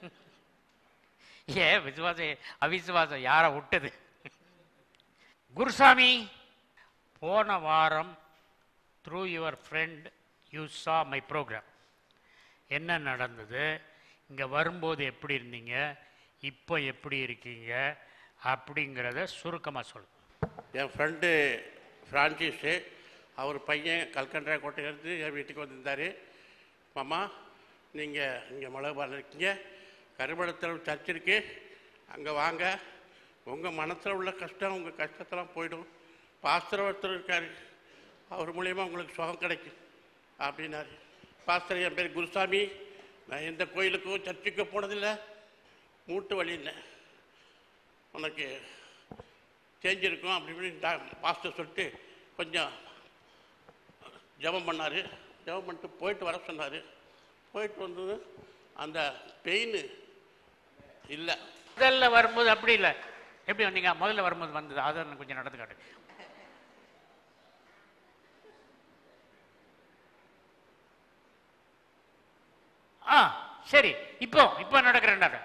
ஏன் விசுவாசம் அவிசுவாசம் யாரை விட்டது குருசாமி போன வாரம் through your friend you saw my program என்ன நடந்தது இங்கே வரும்போது எப்படி இருந்தீங்க இப்போ எப்படி இருக்கீங்க அப்படிங்கிறத சுருக்கமாக சொல்லு என் ஃப்ரெண்டு ஃப்ரான்சிஸு அவர் பையன் கல்கண்டா கோட்டையிலேருந்து என் வீட்டுக்கு வந்திருந்தார் மாமா நீங்கள் இங்கே மலைபாலில் இருக்கீங்க கருமடத்தில் சர்ச் இருக்கு அங்கே வாங்க உங்கள் மனசில் உள்ள கஷ்டம் உங்கள் கஷ்டத்தெல்லாம் போயிடும் பாஸ்தர் ஒருத்தர் இருக்கார் அவர் மூலியமாக உங்களுக்கு சுகம் கிடைக்கும் அப்படின்னாரு பாஸ்தர் என் பேர் குருசாமி நான் எந்த கோயிலுக்கும் சர்ச்சுக்கும் போனதில்லை மூட்டு வலின்னேன் உனக்கு செஞ்சிருக்கோம் அப்படி இப்படின்னு டா- பாஸ்டர் சொல்லிட்டு கொஞ்சம் ஜெபம் பண்ணார் ஜெபம் பண்ணிட்டு போயிட்டு வர சொன்னார் போயிட்டு வந்தது அந்த பெயின் இல்லை முதல்ல வரும்போது அப்படி இல்லை எப்படி வந்தீங்க முதல்ல வரும்போது வந்தது அதை எனக்கு கொஞ்சம் நடந்து காட்டு ஆ சரி இப்போ இப்போ நடக்கிறேன்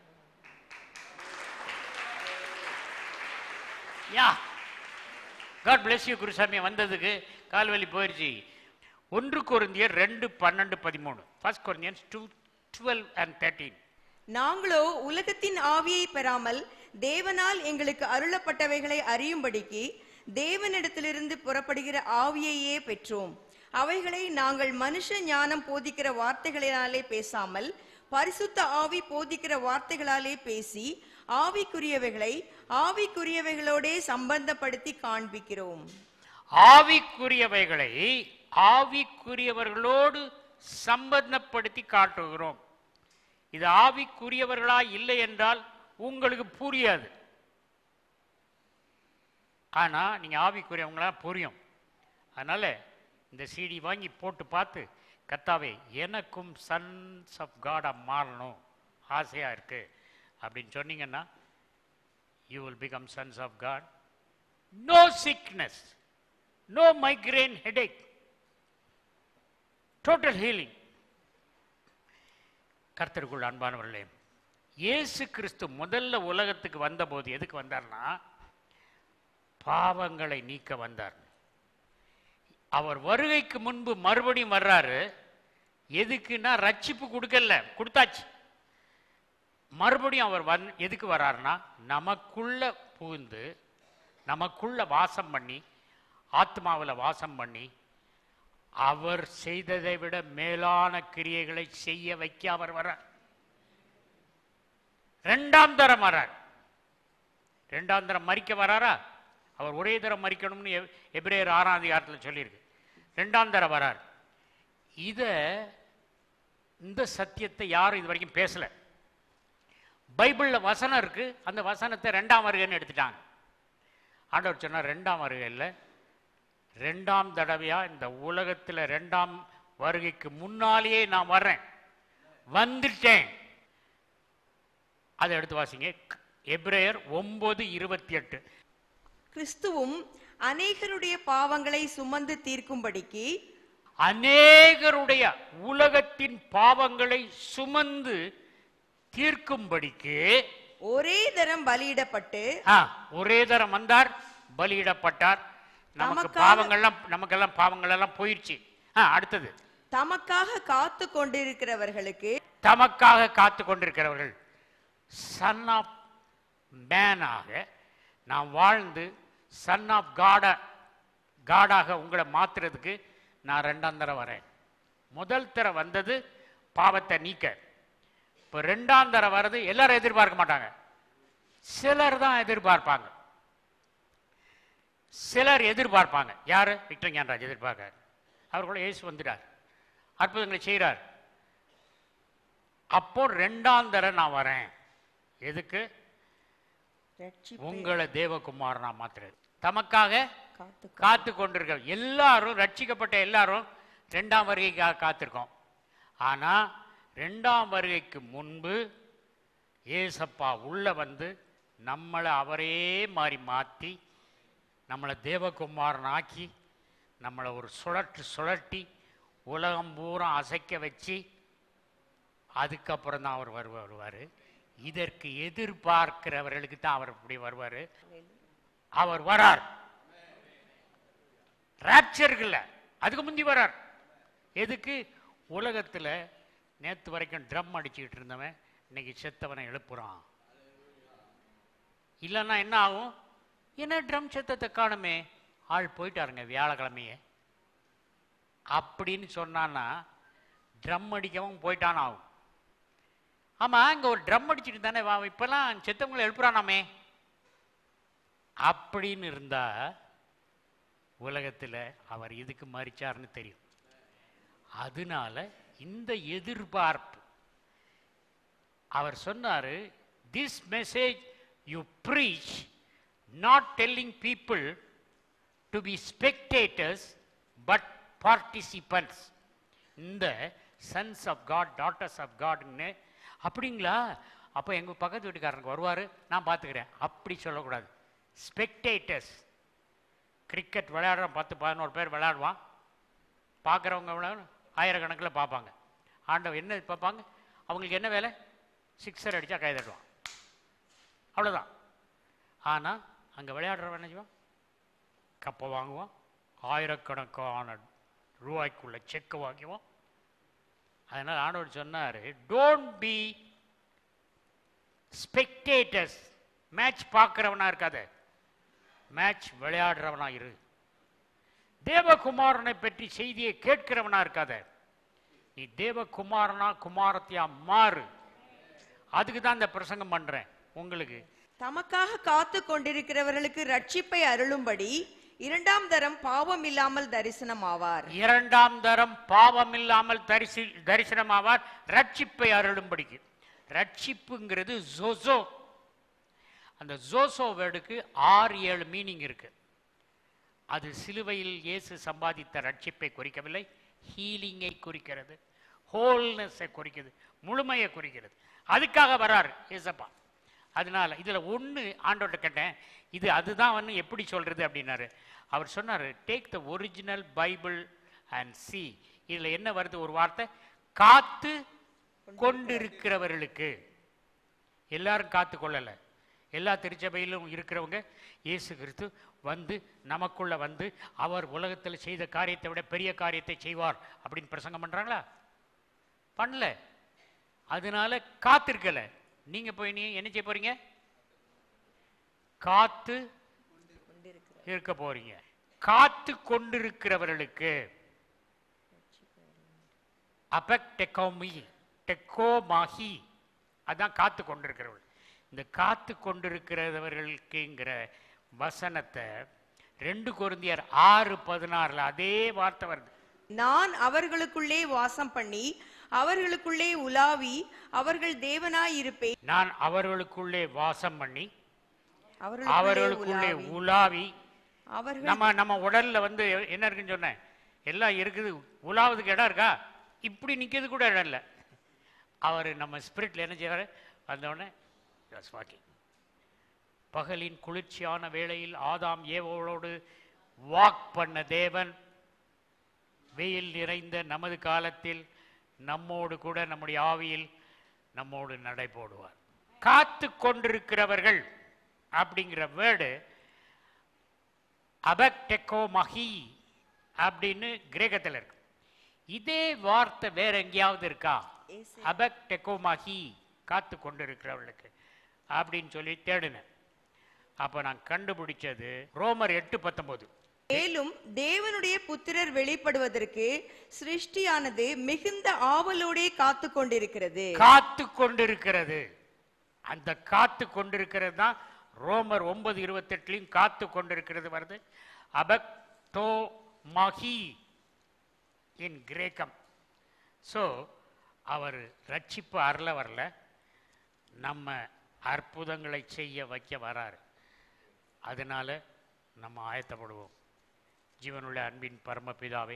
yeah God bless you Gurusamy வந்ததுக்கு கால்வலி போயிடுச்சு ஒன்று கொரிந்தியர் ரெண்டு பன்னெண்டு பதிமூணு first Corinthians two twelve and thirteen நாங்களோ உலகத்தின் ஆவியை பெறாமல் தேவனால் எங்களுக்கு அருளப்பட்டவைகளை அறியும்படிக்கு தேவனிடத்திலிருந்து புறப்படுகிற ஆவியையே பெற்றோம் அவைகளை நாங்கள் மனுஷ ஞானம் போதிக்கிற வார்த்தைகளினாலே பேசாமல் பரிசுத்த ஆவி போதிக்கிற வார்த்தைகளாலே பேசி ஆவிக்குரியவைகளை ஆவிக்குரியவைகளோடே சம்பந்தப்படுத்தி காண்பிக்கிறோம் ஆவிக்குரியவைகளை ஆவிக்குரியவர்களோடு சம்பந்தப்படுத்தி காட்டுகிறோம் இது ஆவிக்குரியவர்களா இல்லை என்றால் உங்களுக்கு புரியாது ஆனா நீங்க ஆவிக்குரியவங்களா புரியும் அதனால இந்த சிடி வாங்கி போட்டு பார்த்து கத்தாவே எனக்கும் சன்ஸ் ஆஃப் காடா மாறணும் ஆசையா இருக்கு அப்படின்னு சொன்னீங்கன்னா you will become sons of God no sickness no migraine headache total healing கர்த்தருக்குள் அன்பானவர்களே இயேசு கிறிஸ்து முதல்ல உலகத்துக்கு வந்தபோது எதுக்கு வந்தார்னா பாவங்களை நீக்க வந்தார் அவர் வருகைக்கு முன்பு மறுபடியும் வர்றாரு எதுக்குன்னா ரட்சிப்பு கொடுக்கல கொடுத்தாச்சு மறுபடியும் அவர் வந் எதுக்கு வர்றாருன்னா நமக்குள்ள புகுந்து நமக்குள்ள வாசம் பண்ணி ஆத்மாவில் வாசம் பண்ணி அவர் செய்ததை விட மேலான கிரியைகளை செய்ய வைக்க அவர் வர்றார் ரெண்டாம் தரம் வர்றார் ரெண்டாம் தரம் மறிக்க வராரா அவர் ஒரே தரம் மறிக்கணும்னு எப்- எபிரேயர் ஆறாம் அதிகாரத்தில் சொல்லியிருக்கு ரெண்டாம் தரம் வரார் இத இந்த சத்தியத்தை யாரும் இது வரைக்கும் பேசல பைபிள்ல வசனம் இருக்கு அந்த வசனத்தை ரெண்டாம் வருகைன்னு எடுத்துட்டாங்க ஆண்டவர் சொன்னார் ரெண்டாம் வருகை இல்லை ரெண்டாம் தடவையா இந்த உலகத்தில் ரெண்டாம் வருகைக்கு முன்னாலேயே நான் வர்றேன் வந்துட்டேன் அதை எடுத்து வாசிங்க எப்ரேயர் ஒன்பது இருபத்தி எட்டு கிறிஸ்துவும் அநேகருடைய பாவங்களை சுமந்து தீர்க்கும்படிக்கு அநேகருடைய உலகத்தின் பாவங்களை சுமந்து தீர்க்கும்படிக்கு ஒரே தரம் பலியிடப்பட்டு ஆ, ஒரே தரம் வந்தார் பலியிடப்பட்டார் நமக்கு நமக்காக- பாவங்கள்லாம் நமக்கெல்லாம் பாவங்கள் எல்லாம் போயிடுச்சு ஆ, அடுத்தது தமக்காக காத்து கொண்டிருக்கிறவர்களுக்கு தமக்காக காத்து கொண்டிருக்கிறவர்கள் சன் ஆஃப் மேனாக நான் வாழ்ந்து சன் ஆஃப் காட காடாக உங்களை மாத்துறதுக்கு நான் ரெண்டாம் தரம் வரேன் முதல் தரம் வந்தது பாவத்தை நீக்க இப்போ ரெண்டாம் தரம் வர்றது எல்லாரும் எதிர்பார்க்க மாட்டாங்க சிலர் தான் எதிர்பார்ப்பாங்க சிலர் எதிர்பார்ப்பாங்க யாரு விக்டர் ஞானராஜ் எதிர்பார்க்கார் அவர் கூட இயேசு வந்துட்டார் அற்புதங்களை செய்கிறார் அப்போ ரெண்டாம் தர நான் வரேன் எதுக்கு ரட்சிப்பு உங்களை தேவகுமாரனா மாத்துறது தமக்காக காத்து காத்து கொண்டிருக்க எல்லாரும் ரட்சிக்கப்பட்ட எல்லாரும் ரெண்டாம் வருகைக்காக காத்திருக்கோம் ஆனா ரெண்டாம் வருகைக்கு முன்பு ஏசப்பா உள்ள வந்து நம்மளை அவரே மாதிரி மாற்றி நம்மளை தேவகுமாரன் ஆக்கி நம்மளை ஒரு சுழற்று சுழட்டி உலகம் பூரா அசைக்க வச்சு அதுக்கப்புறம் தான் அவர் வருவ வருவார் இதற்கு எதிர்பார்க்கிறவர்களுக்கு தான் அவர் இப்படி வருவார் அவர் வரார் ராப்சருக்கு இல்லை அதுக்கு முந்தி வரார் எதுக்கு உலகத்தில் நேத்து வரைக்கும் ட்ரம் அடிச்சுக்கிட்டு இருந்தவன் இன்னைக்கு செத்தவனை எழுப்புறான் இல்லைன்னா என்ன ஆகும் என்ன ட்ரம் செத்தத்தை காணுமே ஆள் போயிட்டாருங்க வியாழக்கிழமையே அப்படின்னு சொன்னான்னா ட்ரம் அடிக்கவும் போயிட்டான் ஆகும் ஆமா இங்க ஒரு ட்ரம் அடிச்சுட்டு தானே வா இப்பெல்லாம் செத்தவங்களை எழுப்புறானாமே அப்படின்னு இருந்தா உலகத்துல அவர் இதுக்கு மறிச்சார்னு தெரியும் அதனால இந்த எதிர்பார்ப்பு அவர் சொன்னாரு this message you preach not telling people to be spectators but participants இந்த sons of God daughters of காட்னு அப்படிங்களா அப்போ எங்கள் பக்கத்து வீட்டுக்காரனுக்கு வருவார் நான் பார்த்துக்கிறேன் அப்படி சொல்லக்கூடாது ஸ்பெக்டேட்டர்ஸ் கிரிக்கெட் விளையாடுறோம் பத்து பதினோரு பேர் விளையாடுவான் பார்க்குறவங்க விளையாடு ஆயிரக்கணக்கில் பார்ப்பாங்க ஆண்டவன் என்ன பார்ப்பாங்க அவங்களுக்கு என்ன வேலை சிக்ஸர் அடித்தா கை தட்டுவான் அவ்வளோதான் ஆனால் அங்கே விளையாடுறவன் என்ன செய்வான் கப்பை வாங்குவான் ஆயிரக்கணக்கான ரூபாய்க்குள்ள செக்கு வாங்குவோம் அதனால் ஆண்டவர் சொன்னார் டோன்ட் பி ஸ்பெக்டேட்டர்ஸ் மேட்ச் பார்க்குறவனா இருக்காத மேட்ச் விளையாடுறவனா இரு தேவகுமாரனை பற்றி செய்தியை கேட்கிறவனா இருக்காத நீ தேவகுமாரனா குமாரத்தியா மாறு அதுக்கு தான் இந்த பிரசங்கம் பண்றேன் உங்களுக்கு தமக்காக காத்து கொண்டிருக்கிறவர்களுக்கு ரட்சிப்பை அருளும்படி இரண்டாம் தரம் பாவம் இல்லாமல் தரிசனமாவார் இரண்டாம் தரம் பாவம் இல்லாமல் தரிசி தரிசனமாவார் ரட்சிப்பை அருளும்படிக்கு ரட்சிப்புங்கிறது ஜோசோ அந்த ஜோசோ வேர்டுக்கு ஆறு ஏழு மீனிங் இருக்கு அது சிலுவையில் இயேசு சம்பாதித்த ரட்சிப்பை குறிக்கவில்லை ஹீலிங்கை குறிக்கிறது ஹோல்னஸை குறிக்கிறது முழுமையை குறிக்கிறது அதுக்காக வராரு ஏசப்பா அதனால இதுல ஒண்ணு ஆண்டோட்ட கேட்டேன் இது அதுதான் வந்து எப்படி சொல்றது அப்படின்னாரு அவர் சொன்னாரு take the original Bible and see இதுல என்ன வருது ஒரு வார்த்தை காத்து கொண்டிருக்கிறவர்களுக்கு எல்லாரும் காத்து கொள்ளல எல்லா திருச்சபையிலும் இருக்கிறவங்க இயேசு கிறிஸ்து வந்து நமக்குள்ள வந்து அவர் உலகத்தில் செய்த காரியத்தை விட பெரிய காரியத்தை செய்வார் அப்படின்னு பிரசங்கம் பண்றாங்களா பண்ணல அதனால காத்திருக்கல நீங்க போய் நீ என்ன செய்ய போறீங்க காத்து இருக்க போறீங்க காத்து கொண்டிருக்கிறவர்களுக்கு அபக் டெக்கோமி டெக்கோமாஹி அதான் காத்து கொண்டிருக்கிறவர்கள் இந்த காத்து கொண்டிருக்கிறவர்களுக்குங்கிற வசனத்தை ரெண்டு கொரிந்தியர் ஆறு பதினாறுல அதே வார்த்தை வருது நான் அவர்களுக்குள்ளே வாசம் பண்ணி அவர்களுக்குள்ளே உலாவி அவர்கள் தேவனாய் இருப்பேன் நான் அவர்களுக்குள்ளே வாசம் பண்ணி அவர்களுக்குள்ளே அவர்களுக்குள்ளே உலாவி உலாவி அவர்கள் நம்ம நம்ம உடல்ல வந்து என்ன இருக்குன்னு சொன்னேன் எல்லாம் இருக்குது உலாவதுக்கு இடம் இருக்கா இப்படி நிக்கிறது கூட இடம் இல்லை அவர் நம்ம ஸ்பிரிட்ல என்ன செய்வாரு வந்தவுடனே வாக்கிங் பகலின் குளிர்ச்சியான வேளையில் ஆதாம் ஏவோளோடு வாக் பண்ண தேவன் வெயில் நிறைந்த நமது காலத்தில் நம்மோடு கூட நம்முடைய ஆவியில் நம்மோடு நடை போடுவார் காத்து கொண்டிருக்கிறவர்கள் அப்படிங்கிற வேர்டு அபக்டெக்கோமஹி அப்படின்னு கிரேக்கத்தில் இருக்கு இதே வார்த்தை வேற எங்கேயாவது இருக்கா அபக்டெக்கோமஹி காத்து கொண்டிருக்கிறவர்களுக்கு அப்படின்னு சொல்லி தேடினேன் அப்போ நான் கண்டுபிடிச்சது ரோமர் எட்டு பத்தொன்பது மேலும் தேவனுடைய புத்திரர் வெளிப்படுவதற்கு சிருஷ்டியானது மிகுந்த ஆவலோடே காத்து கொண்டிருக்கிறது காத்து கொண்டிருக்கிறது அந்த காத்து கொண்டிருக்கிறது தான் ரோமர் ஒன்பது இருபத்தெட்டுலையும் காத்து கொண்டிருக்கிறது வருது அபக்தோ மஹி இன் கிரேக்கம் ஸோ அவர் ரட்சிப்பு அருள வரல நம்ம அற்புதங்களை செய்ய வைக்க வராரு அதனால நம்ம ஆயத்தப்படுவோம் ஜீவனுள்ள அன்பின் பரமபிதாவே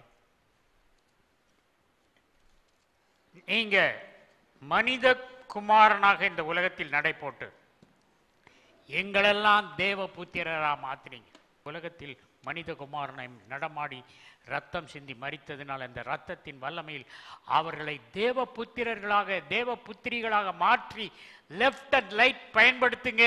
நீங்க மனித குமாரனாக இந்த உலகத்தில் நடை போட்டு எங்களெல்லாம் தேவ புத்திரரா மாத்தினீங்க உலகத்தில் மனித குமாரனை நடமாடி ரத்தம் சிந்தி மறித்ததினால் அந்த ரத்தத்தின் வல்லமையில் அவர்களை தேவ புத்திரர்களாக தேவ புத்திரிகளாக மாற்றி லெஃப்ட் அண்ட் லைட் பயன்படுத்துங்க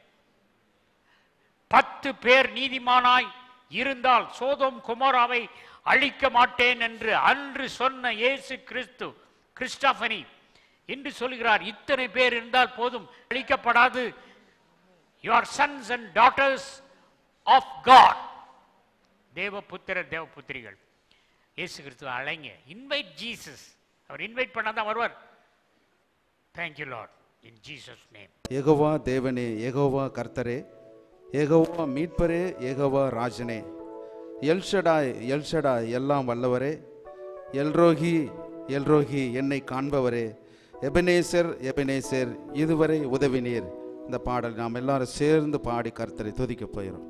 பத்து பேர் நீதிமானாய் இருந்தால் சோதோம் குமாராவை அழிக்க மாட்டேன் என்று அன்று சொன்ன இயேசு கிறிஸ்து கிறிஸ்டாபனி என்று சொல்கிறார் இத்தனை பேர் இருந்தால் போதும் அழிக்கப்படாது your sons and daughters of God தேவபுத்திரர் தேவபுத்திரிகள் இயேசு கிறிஸ்துவ அழைங்க இன்வைட் ஜீசஸ் அவர் இன்வைட் பண்ணாதான் வருவார் thank you Lord in Jesus name ஏகோவா தேவனே ஏகோவா கர்த்தரே ஏகோவா மீட்பரே ஏகோவா ராஜனே எல்ஷடாய் எல்ஷடாய் எல்லாம் வல்லவரே எல்ரோகி எல்ரோகி என்னை காண்பவரே எபனேசர் எபனேசர் இதுவரை உதவினீர் இந்த பாடல் நாம் எல்லாரும் சேர்ந்து பாடி கர்த்தரை துதிக்க போயிடும்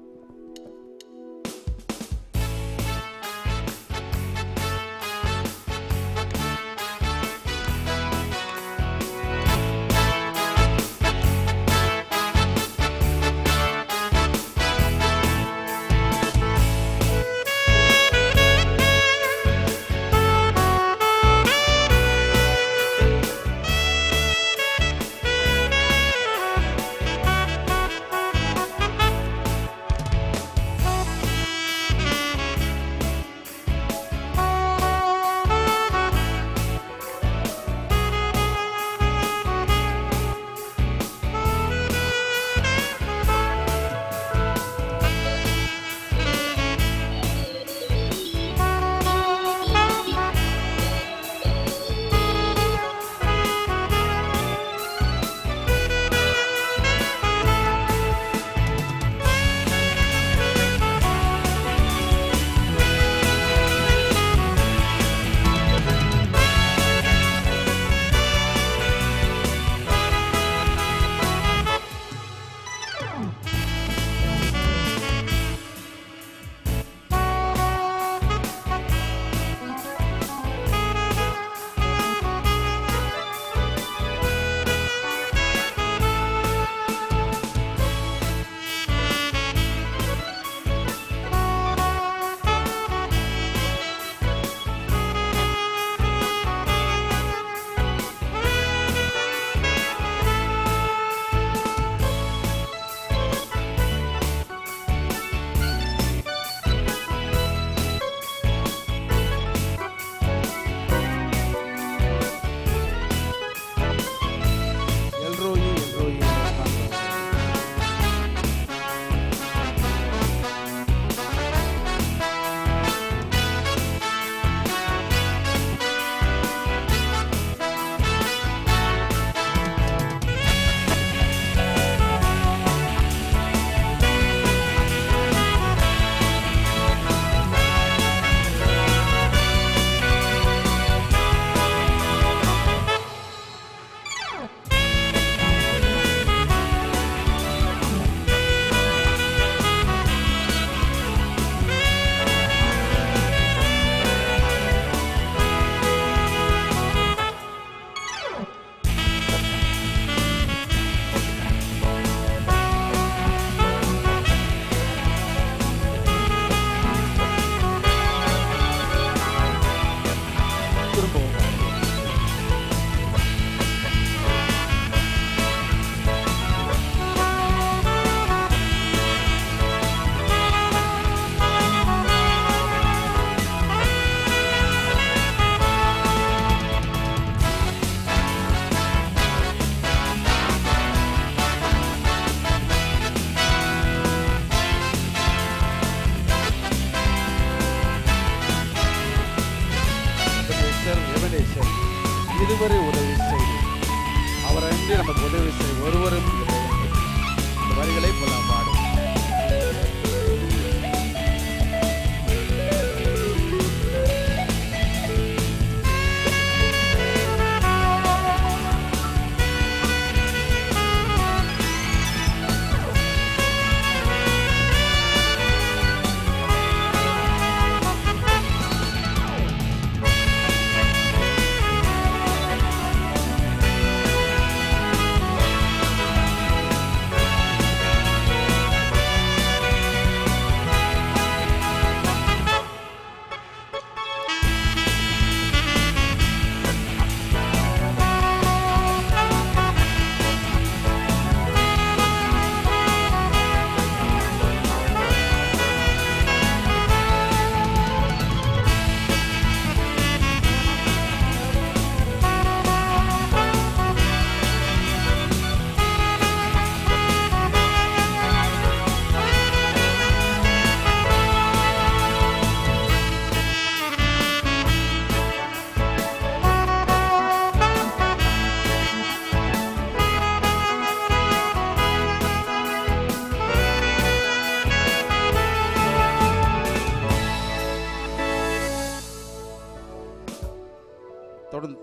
தொடர்ந்து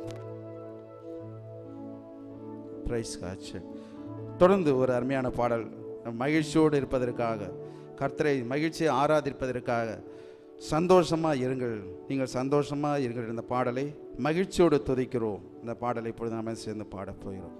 பிரைஸ் காட்சி தொடர்ந்து ஒரு அருமையான பாடல் நம் மகிழ்ச்சியோடு இருப்பதற்காக கர்த்தரை மகிழ்ச்சியை ஆராதிப்பதற்காக சந்தோஷமா இருங்கள் நீங்கள் சந்தோஷமா இருங்கள் இந்த பாடலை மகிழ்ச்சியோடு துதிக்கிறோம் இந்த பாடலை இப்பொழுது நாம சேர்ந்து பாடப் போகிறோம்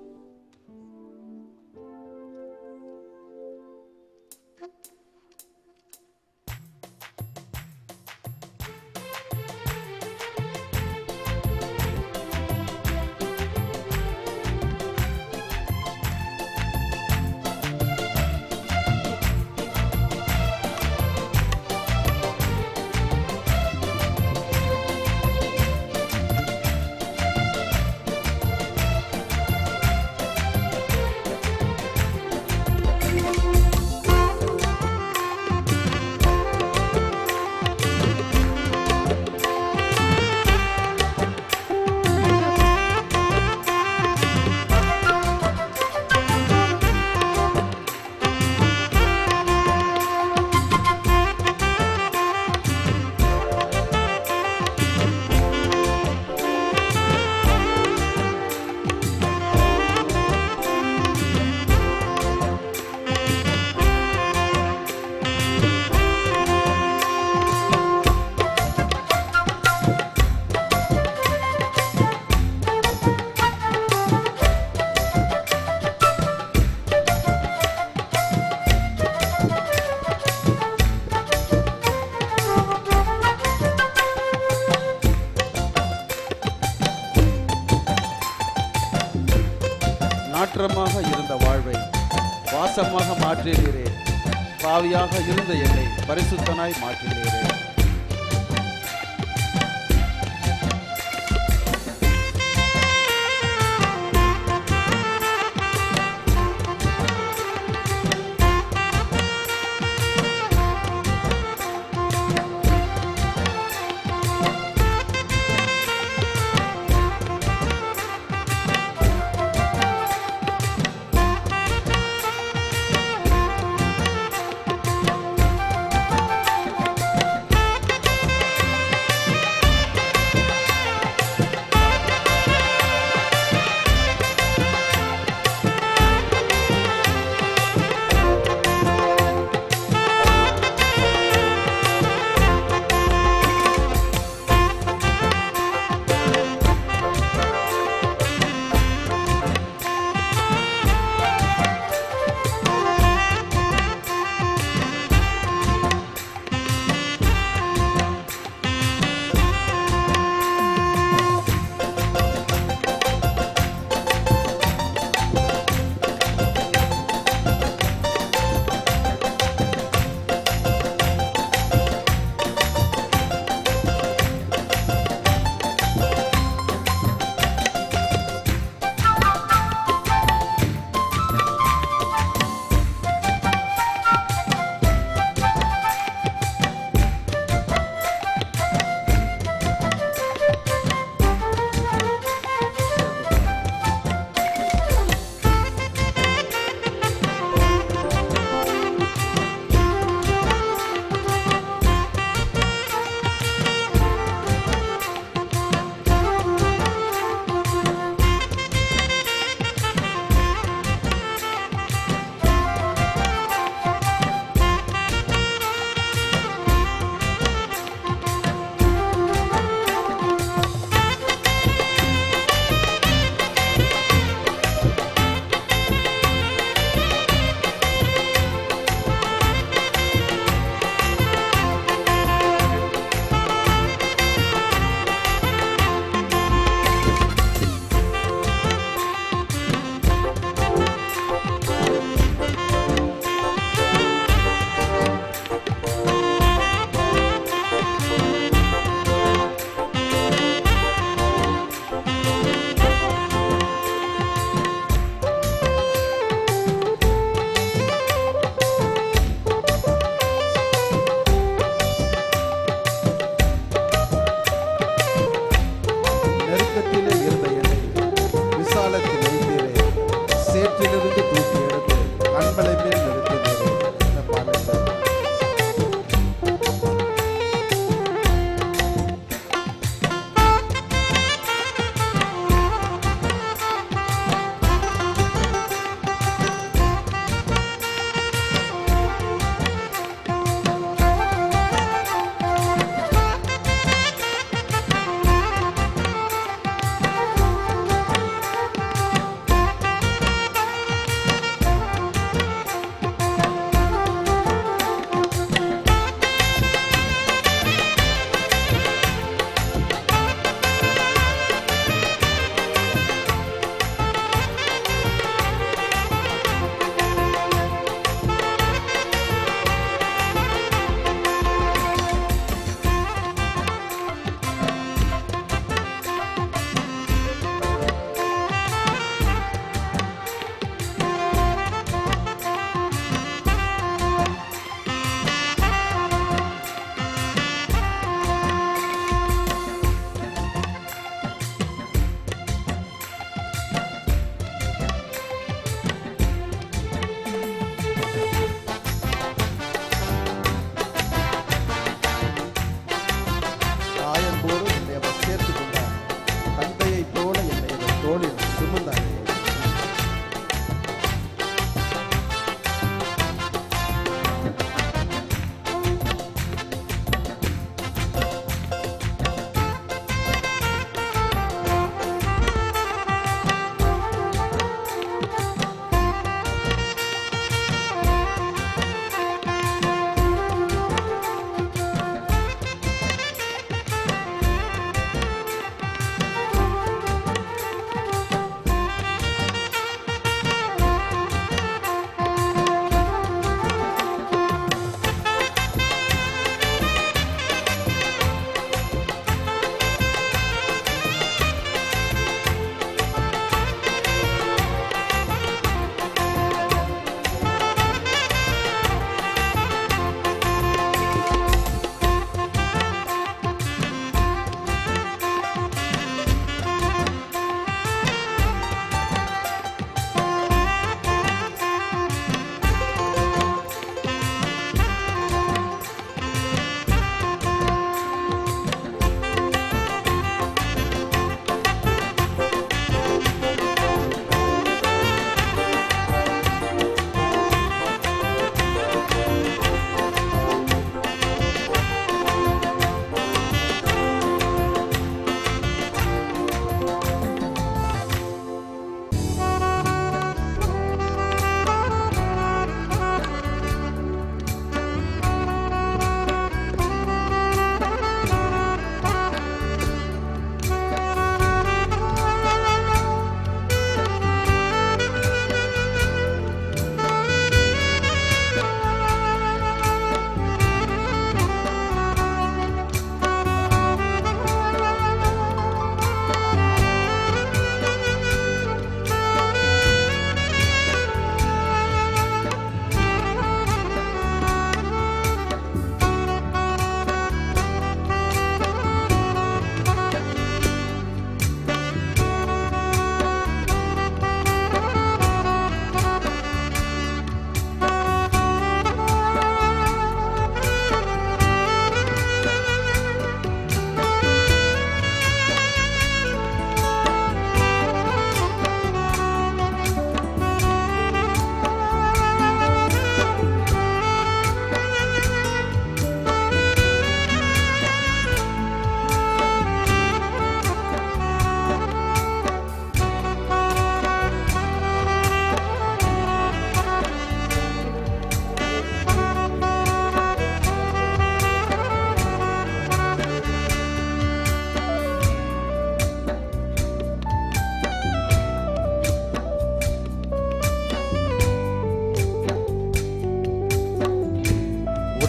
நாற்றமாக இருந்த வாழ்வை வாசமாக மாற்றினீரே பாவியாக இருந்த என்னை பரிசுத்தனாய் மாற்றினீரே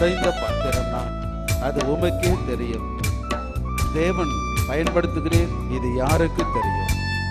உடைந்த பாத்திரம் நான் அது உமக்கே தெரியும் தேவன் பயன்படுத்துகிறேன் இது யாருக்கு தெரியும்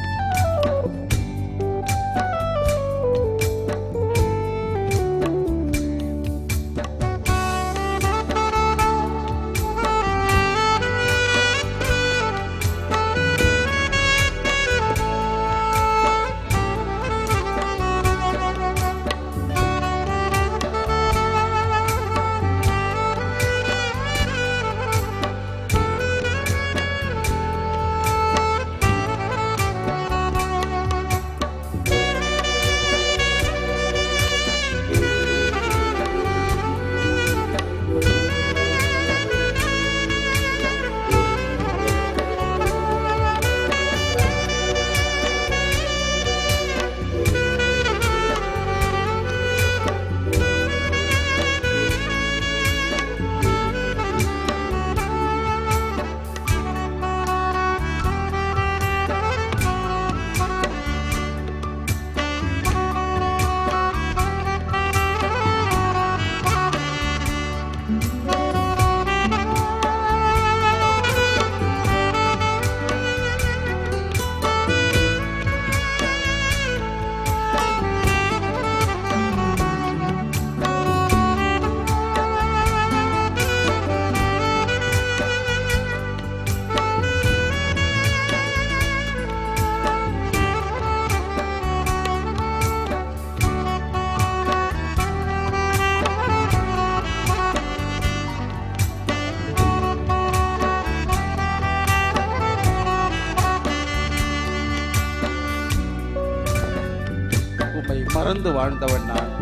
உம்மை மறந்து வாழ்ந்தவன் நான்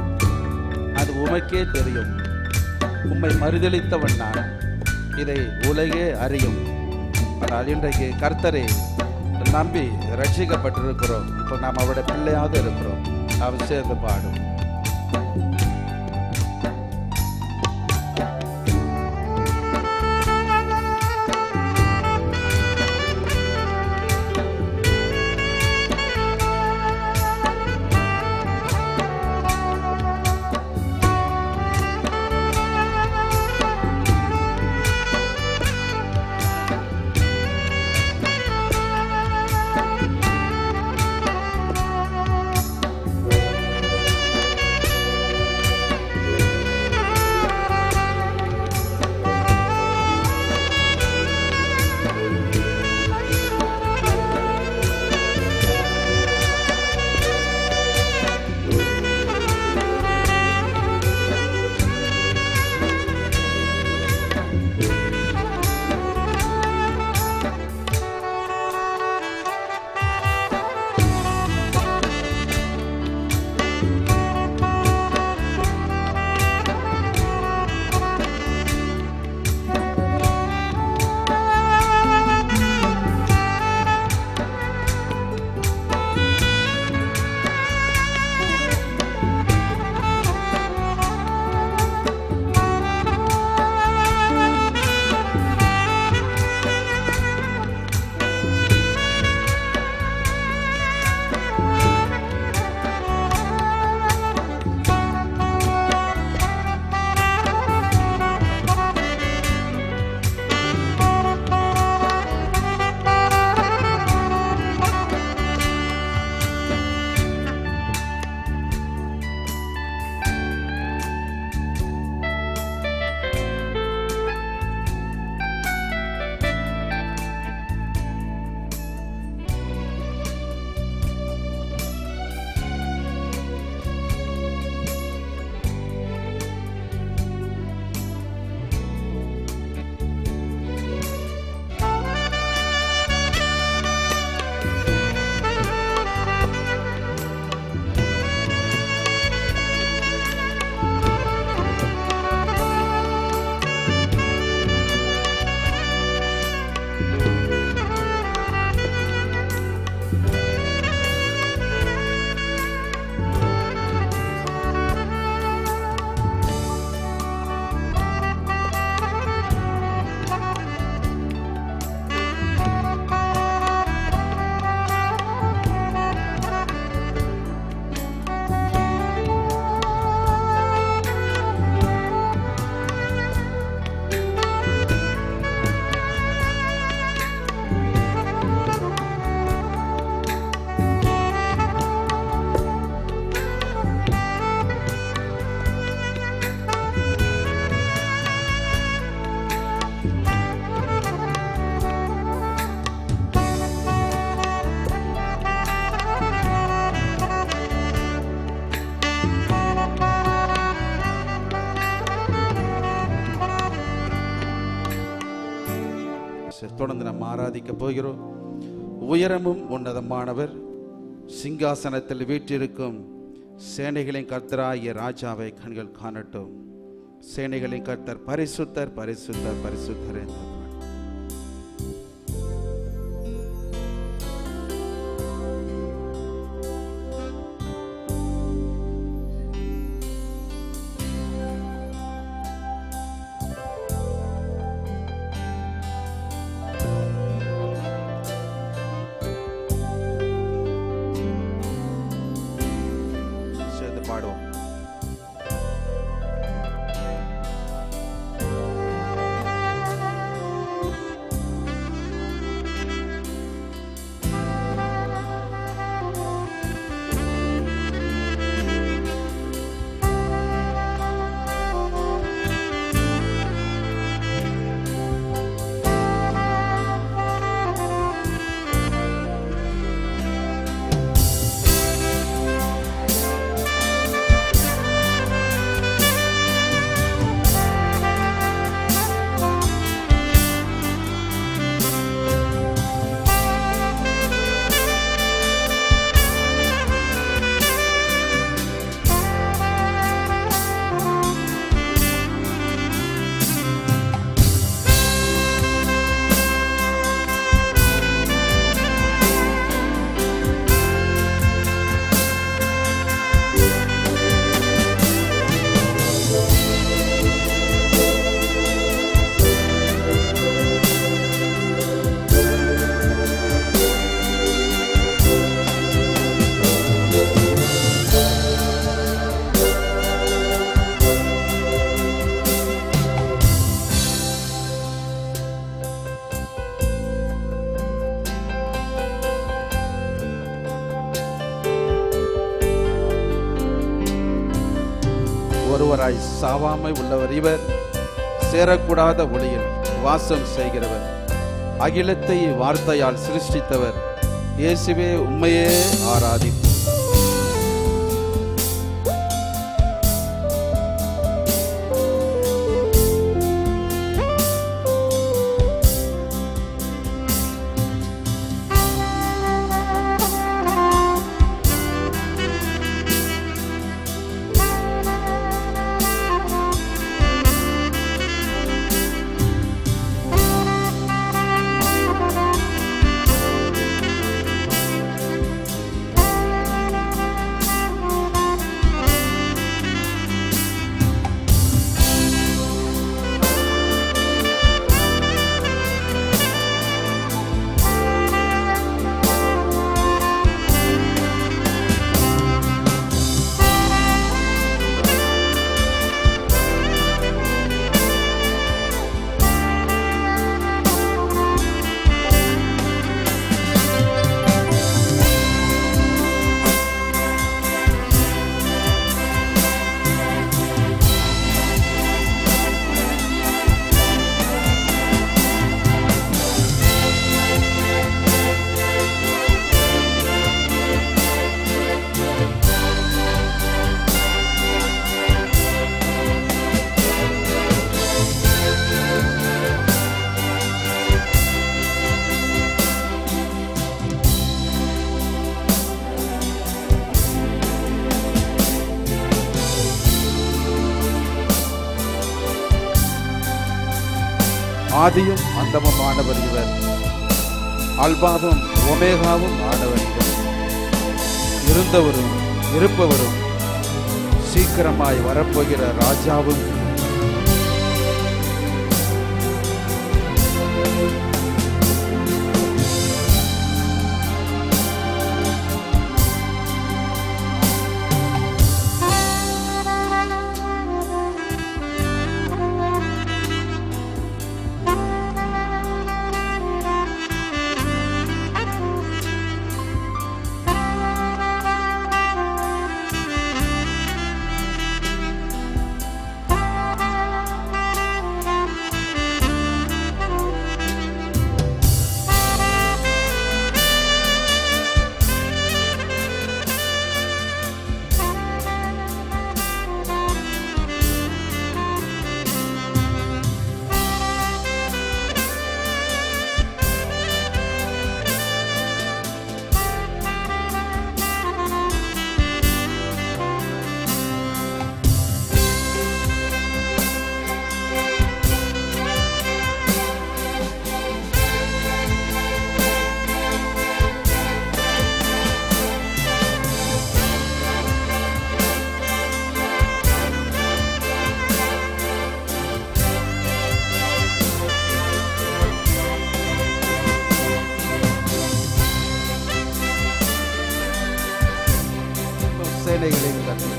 அது உமக்கே தெரியும் உம்மை மறுதளித்தவன் நான் இதை உலகே அறியும் ஆனால் இன்றைக்கு கர்த்தரை நம்பி ரட்சிக்கப்பட்டிருக்கிறோம் இப்போ நாம் அவருடைய பிள்ளையாக இருக்கிறோம் நாம் சேர்ந்து பாடும் ஆ சரி, தொடர்ந்து நம்ம ஆராதிக்க போகிறோம் உயரமும் உன்னதமானவர் சிங்காசனத்தில் வீற்றிருக்கும் சேனைகளின் கர்த்தராகிய ராஜாவை கண்கள் காணட்டும் சேனைகளின் கர்த்தர் பரிசுத்தர் பரிசுத்தர் பரிசுத்தர் என்று சேர்ந்து பாடுவோம் ஒருவராய் சாவாமை உள்ளவர் இவர் சேரக்கூடாத ஒளியில் வாசம் செய்கிறவர் அகிலத்தை வார்த்தையால் சிருஷ்டித்தவர் இயேசுவே உண்மையே ஆராதிப்போம் ஆதியும் அந்தமுமானவர் இவர் அல்பாவும் ஒமேகாவும் ஆனவர் இவர் இருந்தவரும் இருப்பவரும் சீக்கிரமாய் வரப்போகிற ராஜாவும் இவர். ஆ சேனைகளின் கர்த்தர்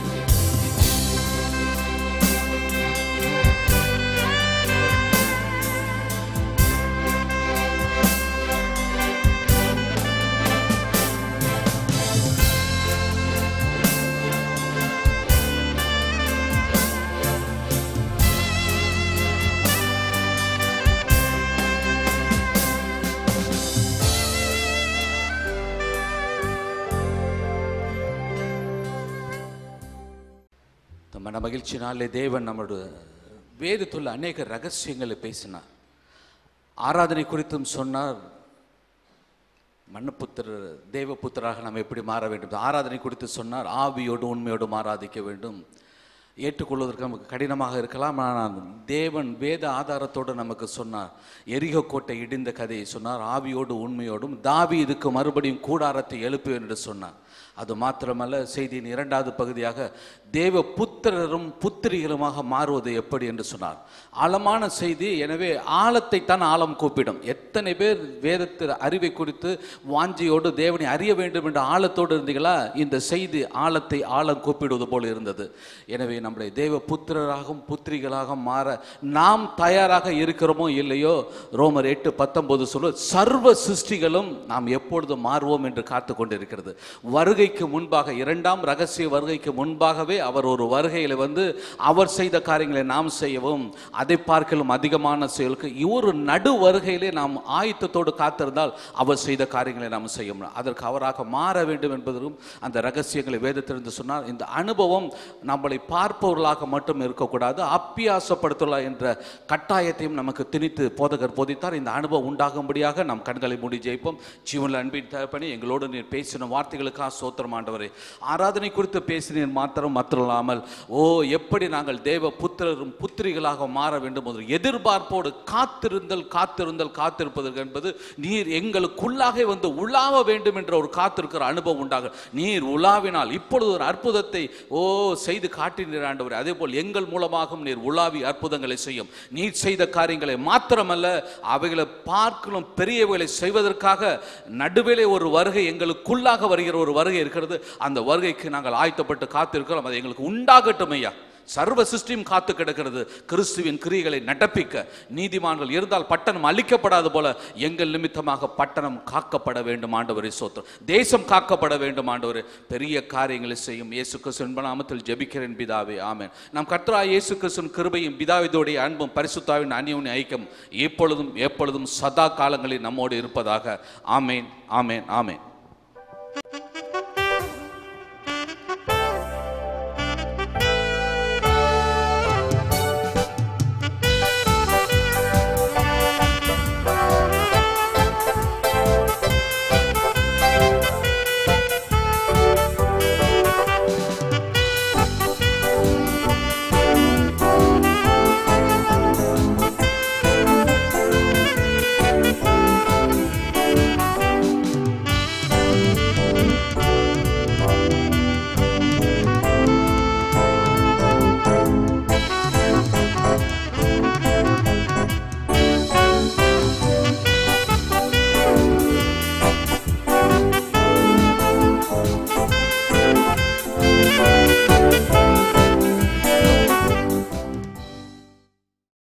இந்த மன மகிழ்ச்சினாலே தேவன் நம்முடைய வேதத்துள்ள அநேக ரகசியங்களை பேசினார் ஆராதனை குறித்தும் சொன்னார் மன்னப்புத்திரர் தேவபுத்திராக நாம் எப்படி மாற வேண்டும் ஆராதனை குறித்து சொன்னார் ஆவியோடு உண்மையோடும் ஆராதிக்க வேண்டும் ஏற்றுக்கொள்வதற்கு நமக்கு கடினமாக இருக்கலாம் ஆனால் தேவன் வேத ஆதாரத்தோடு நமக்கு சொன்னார் எரிக கோட்டை இடிந்த கதையை சொன்னார் ஆவியோடு உண்மையோடும் தாவி இதுக்கு மறுபடியும் கூடாரத்தை எழுப்பு என்று சொன்னார் அது மாத்திரமல்ல செய்தியின் இரண்டாவது பகுதியாக தேவ புத்திரரும் புத்திரிகளுமாக மாறுவது எப்படி என்று சொன்னார் ஆழமான செய்தி எனவே ஆழத்தை தான் ஆழம் கூப்பிடும் எத்தனை பேர் வேதத்தில் அறிவை குறித்து வாஞ்சியோடு தேவனை அறிய வேண்டும் என்ற ஆழத்தோடு இருந்தீங்களா இந்த செய்தி ஆழத்தை ஆழம் கூப்பிடுவது போல் இருந்தது எனவே நம்முடைய தேவ புத்திரராகவும் புத்திரிகளாக மாற நாம் தயாராக இருக்கிறோமோ இல்லையோ ரோமர் எட்டு பத்தொன்பது சொல்லு சர்வ சிருஷ்டிகளும் நாம் எப்பொழுது மாறுவோம் என்று காத்து கொண்டிருக்கிறது வருகைக்கு முன்பாக இரண்டாம் ரகசிய வருகைக்கு முன்பாகவே அவர் ஒரு வருகையில் வந்து அவர் செய்த காரியங்களை நாம் செய்யவும் அதை பார்க்கலும் அதிகமான செயலுக்கு ஒரு நடு வருகையிலே நாம் ஆயத்தத்தோடு காத்திருந்தால் அவர் செய்த காரியங்களை நாம் செய்ய முடியும் அதற்கு அவராக மாற வேண்டும் என்பதும் அந்த ரகசியங்களை வேதத்திலிருந்து சொன்னால் இந்த அனுபவம் நம்மளை பார்ப்பவர்களாக மட்டும் இருக்கக்கூடாது அப்பியாசப்படுத்தலாம் என்ற கட்டாயத்தையும் நமக்கு திணித்து போதகர் போதித்தார் இந்த அனுபவம் உண்டாகும்படியாக நாம் கண்களை மூடி ஜெயிப்போம் ஜீவனில் அன்பின் தகப்பனே எங்களோடு நீர் பேசின வார்த்தைகளுக்காக சோத்திரம் ஆண்டவரே ஆராதனை குறித்து பேசினீர் மாத்திரம் மாத்திரமில்லாமல் ஓ எப்படி நாங்கள் தேவ புத்திரரும் புத்திரிகளாக மாற வேண்டும் என்று எதிர்பார்ப்போடு காத்திருந்தல் காத்திருந்தல் காத்திருப்பதற்கு என்பது நீர் எங்களுக்குள்ளாக வந்து உலாவ வேண்டும் என்ற ஒரு காத்திருக்கிற அனுபவம் உண்டாக நீர் உலாவினால் இப்பொழுது ஒரு அற்புதத்தை ஓ செய்து காட்டினீர் ஆண்டவரே அதே போல் எங்கள் மூலமாகவும் நீர் உலாவி அற்புதங்களை செய்யும் நீர் செய்த காரியங்களை மாத்திரமல்ல அவைகளை பார்க்கலும் பெரியவைகளை செய்வதற்காக நடுவிலே ஒரு வருகை எங்களுக்குள்ளாக வருகிற ஒரு வருகை இருக்கிறது அந்த வருகைக்கு நாங்கள் ஆயத்தப்பட்டு காத்திருக்கிறோம் அது எங்களுக்கு உண்டாகட்டும் ஐயா சர்வ சிருஷ்டியும் காத்து கிடக்கிறது கிறிஸ்துவின் கிரியைகளை நடப்பிக்க நீதிமான்கள் இருந்தால் பட்டணம் அழிக்கப்படாது போல எங்கள் நிமித்தமாக பட்டணம் காக்கப்பட வேண்டும் ஆண்டவரே சோத்திரம் தேசம் காக்கப்பட வேண்டும் ஆண்டவரே பெரிய காரியங்களை செய்யும் இயேசு கிறிஸ்து நாமத்தில் ஜெபிக்கிறேன் பிதாவே ஆமென் நம் கர்த்தரா இயேசு கிறிஸ்துவின் கிருபையும் பிதாவிதோடைய அன்பும் பரிசுத்தாவின் அந்நியவனின் ஐக்கியம் எப்பொழுதும் எப்பொழுதும் சதா காலங்களில் நம்மோடு இருப்பதாக ஆமேன் ஆமேன் ஆமேன்